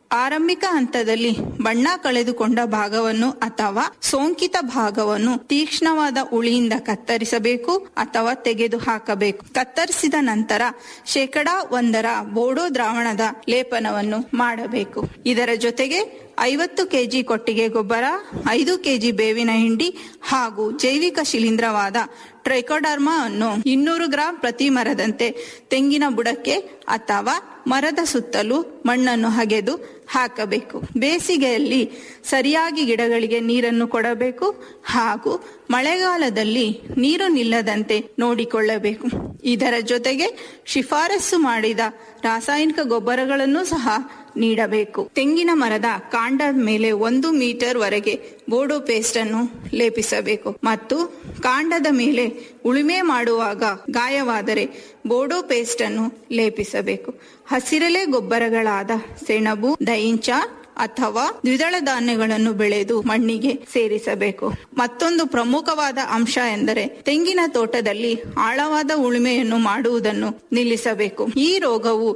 Speaker 13: ಆರಂಭಿಕ ಹಂತದಲ್ಲಿ ಬಣ್ಣ ಕಳೆದುಕೊಂಡ ಭಾಗವನ್ನು ಅಥವಾ ಸೋಂಕಿತ ಭಾಗವನ್ನು ತೀಕ್ಷ್ಣವಾದ ಉಳಿಯಿಂದ ಕತ್ತರಿಸಬೇಕು ಅಥವಾ ತೆಗೆದು ಹಾಕಬೇಕು ಕತ್ತರಿಸಿದ ನಂತರ ಶೇಕಡಾ ಒಂದರ ಬೋಡೋ ದ್ರಾವಣದ ಲೇಪನವನ್ನು ಮಾಡಬೇಕು ಇದರ ಜೊತೆಗೆ ಐವತ್ತು ಕೆಜಿ ಕೊಟ್ಟಿಗೆ ಗೊಬ್ಬರ ಐದು ಕೆಜಿ ಬೇವಿನ ಹಿಂಡಿ ಹಾಗೂ ಜೈವಿಕ ಶಿಲೀಂಧ್ರವಾದ ಟ್ರೈಕೋಡರ್ಮಾ ಅನ್ನು ಇನ್ನೂರು ಗ್ರಾಂ ಪ್ರತಿ ಮರದಂತೆ ತೆಂಗಿನ ಬುಡಕ್ಕೆ ಅಥವಾ ಮರದ ಸುತ್ತಲೂ ಮಣ್ಣನ್ನು ಹಗೆದು ಹಾಕಬೇಕು ಬೇಸಿಗೆಯಲ್ಲಿ ಸರಿಯಾಗಿ ಗಿಡಗಳಿಗೆ ನೀರನ್ನು ಕೊಡಬೇಕು ಹಾಗೂ ಮಳೆಗಾಲದಲ್ಲಿ ನೀರು ನಿಲ್ಲದಂತೆ ನೋಡಿಕೊಳ್ಳಬೇಕು ಇದರ ಜೊತೆಗೆ ಶಿಫಾರಸು ಮಾಡಿದ ರಾಸಾಯನಿಕ ಗೊಬ್ಬರಗಳನ್ನು ಸಹ ನೀಡಬೇಕು ತೆಂಗಿನ ಮರದ ಕಾಂಡದ ಮೇಲೆ ಒಂದು ಮೀಟರ್ ವರೆಗೆ ಬೋಡೋ ಪೇಸ್ಟ್ ಅನ್ನು ಲೇಪಿಸಬೇಕು ಮತ್ತು ಕಾಂಡದ ಮೇಲೆ ಉಳುಮೆ ಮಾಡುವಾಗ ಗಾಯವಾದರೆ ಬೋಡೋ ಪೇಸ್ಟ್ ಅನ್ನು ಲೇಪಿಸಬೇಕು ಹಸಿರೆಲೆ ಗೊಬ್ಬರಗಳಾದ ಸೆಣಬು ದೈಂಚ ಅಥವಾ ದ್ವಿದಳ ಧಾನ್ಯಗಳನ್ನು ಬೆಳೆದು ಮಣ್ಣಿಗೆ ಸೇರಿಸಬೇಕು ಮತ್ತೊಂದು ಪ್ರಮುಖವಾದ ಅಂಶ ಎಂದರೆ ತೆಂಗಿನ ತೋಟದಲ್ಲಿ ಆಳವಾದ ಉಳುಮೆಯನ್ನು ಮಾಡುವುದನ್ನು ನಿಲ್ಲಿಸಬೇಕು ಈ ರೋಗವು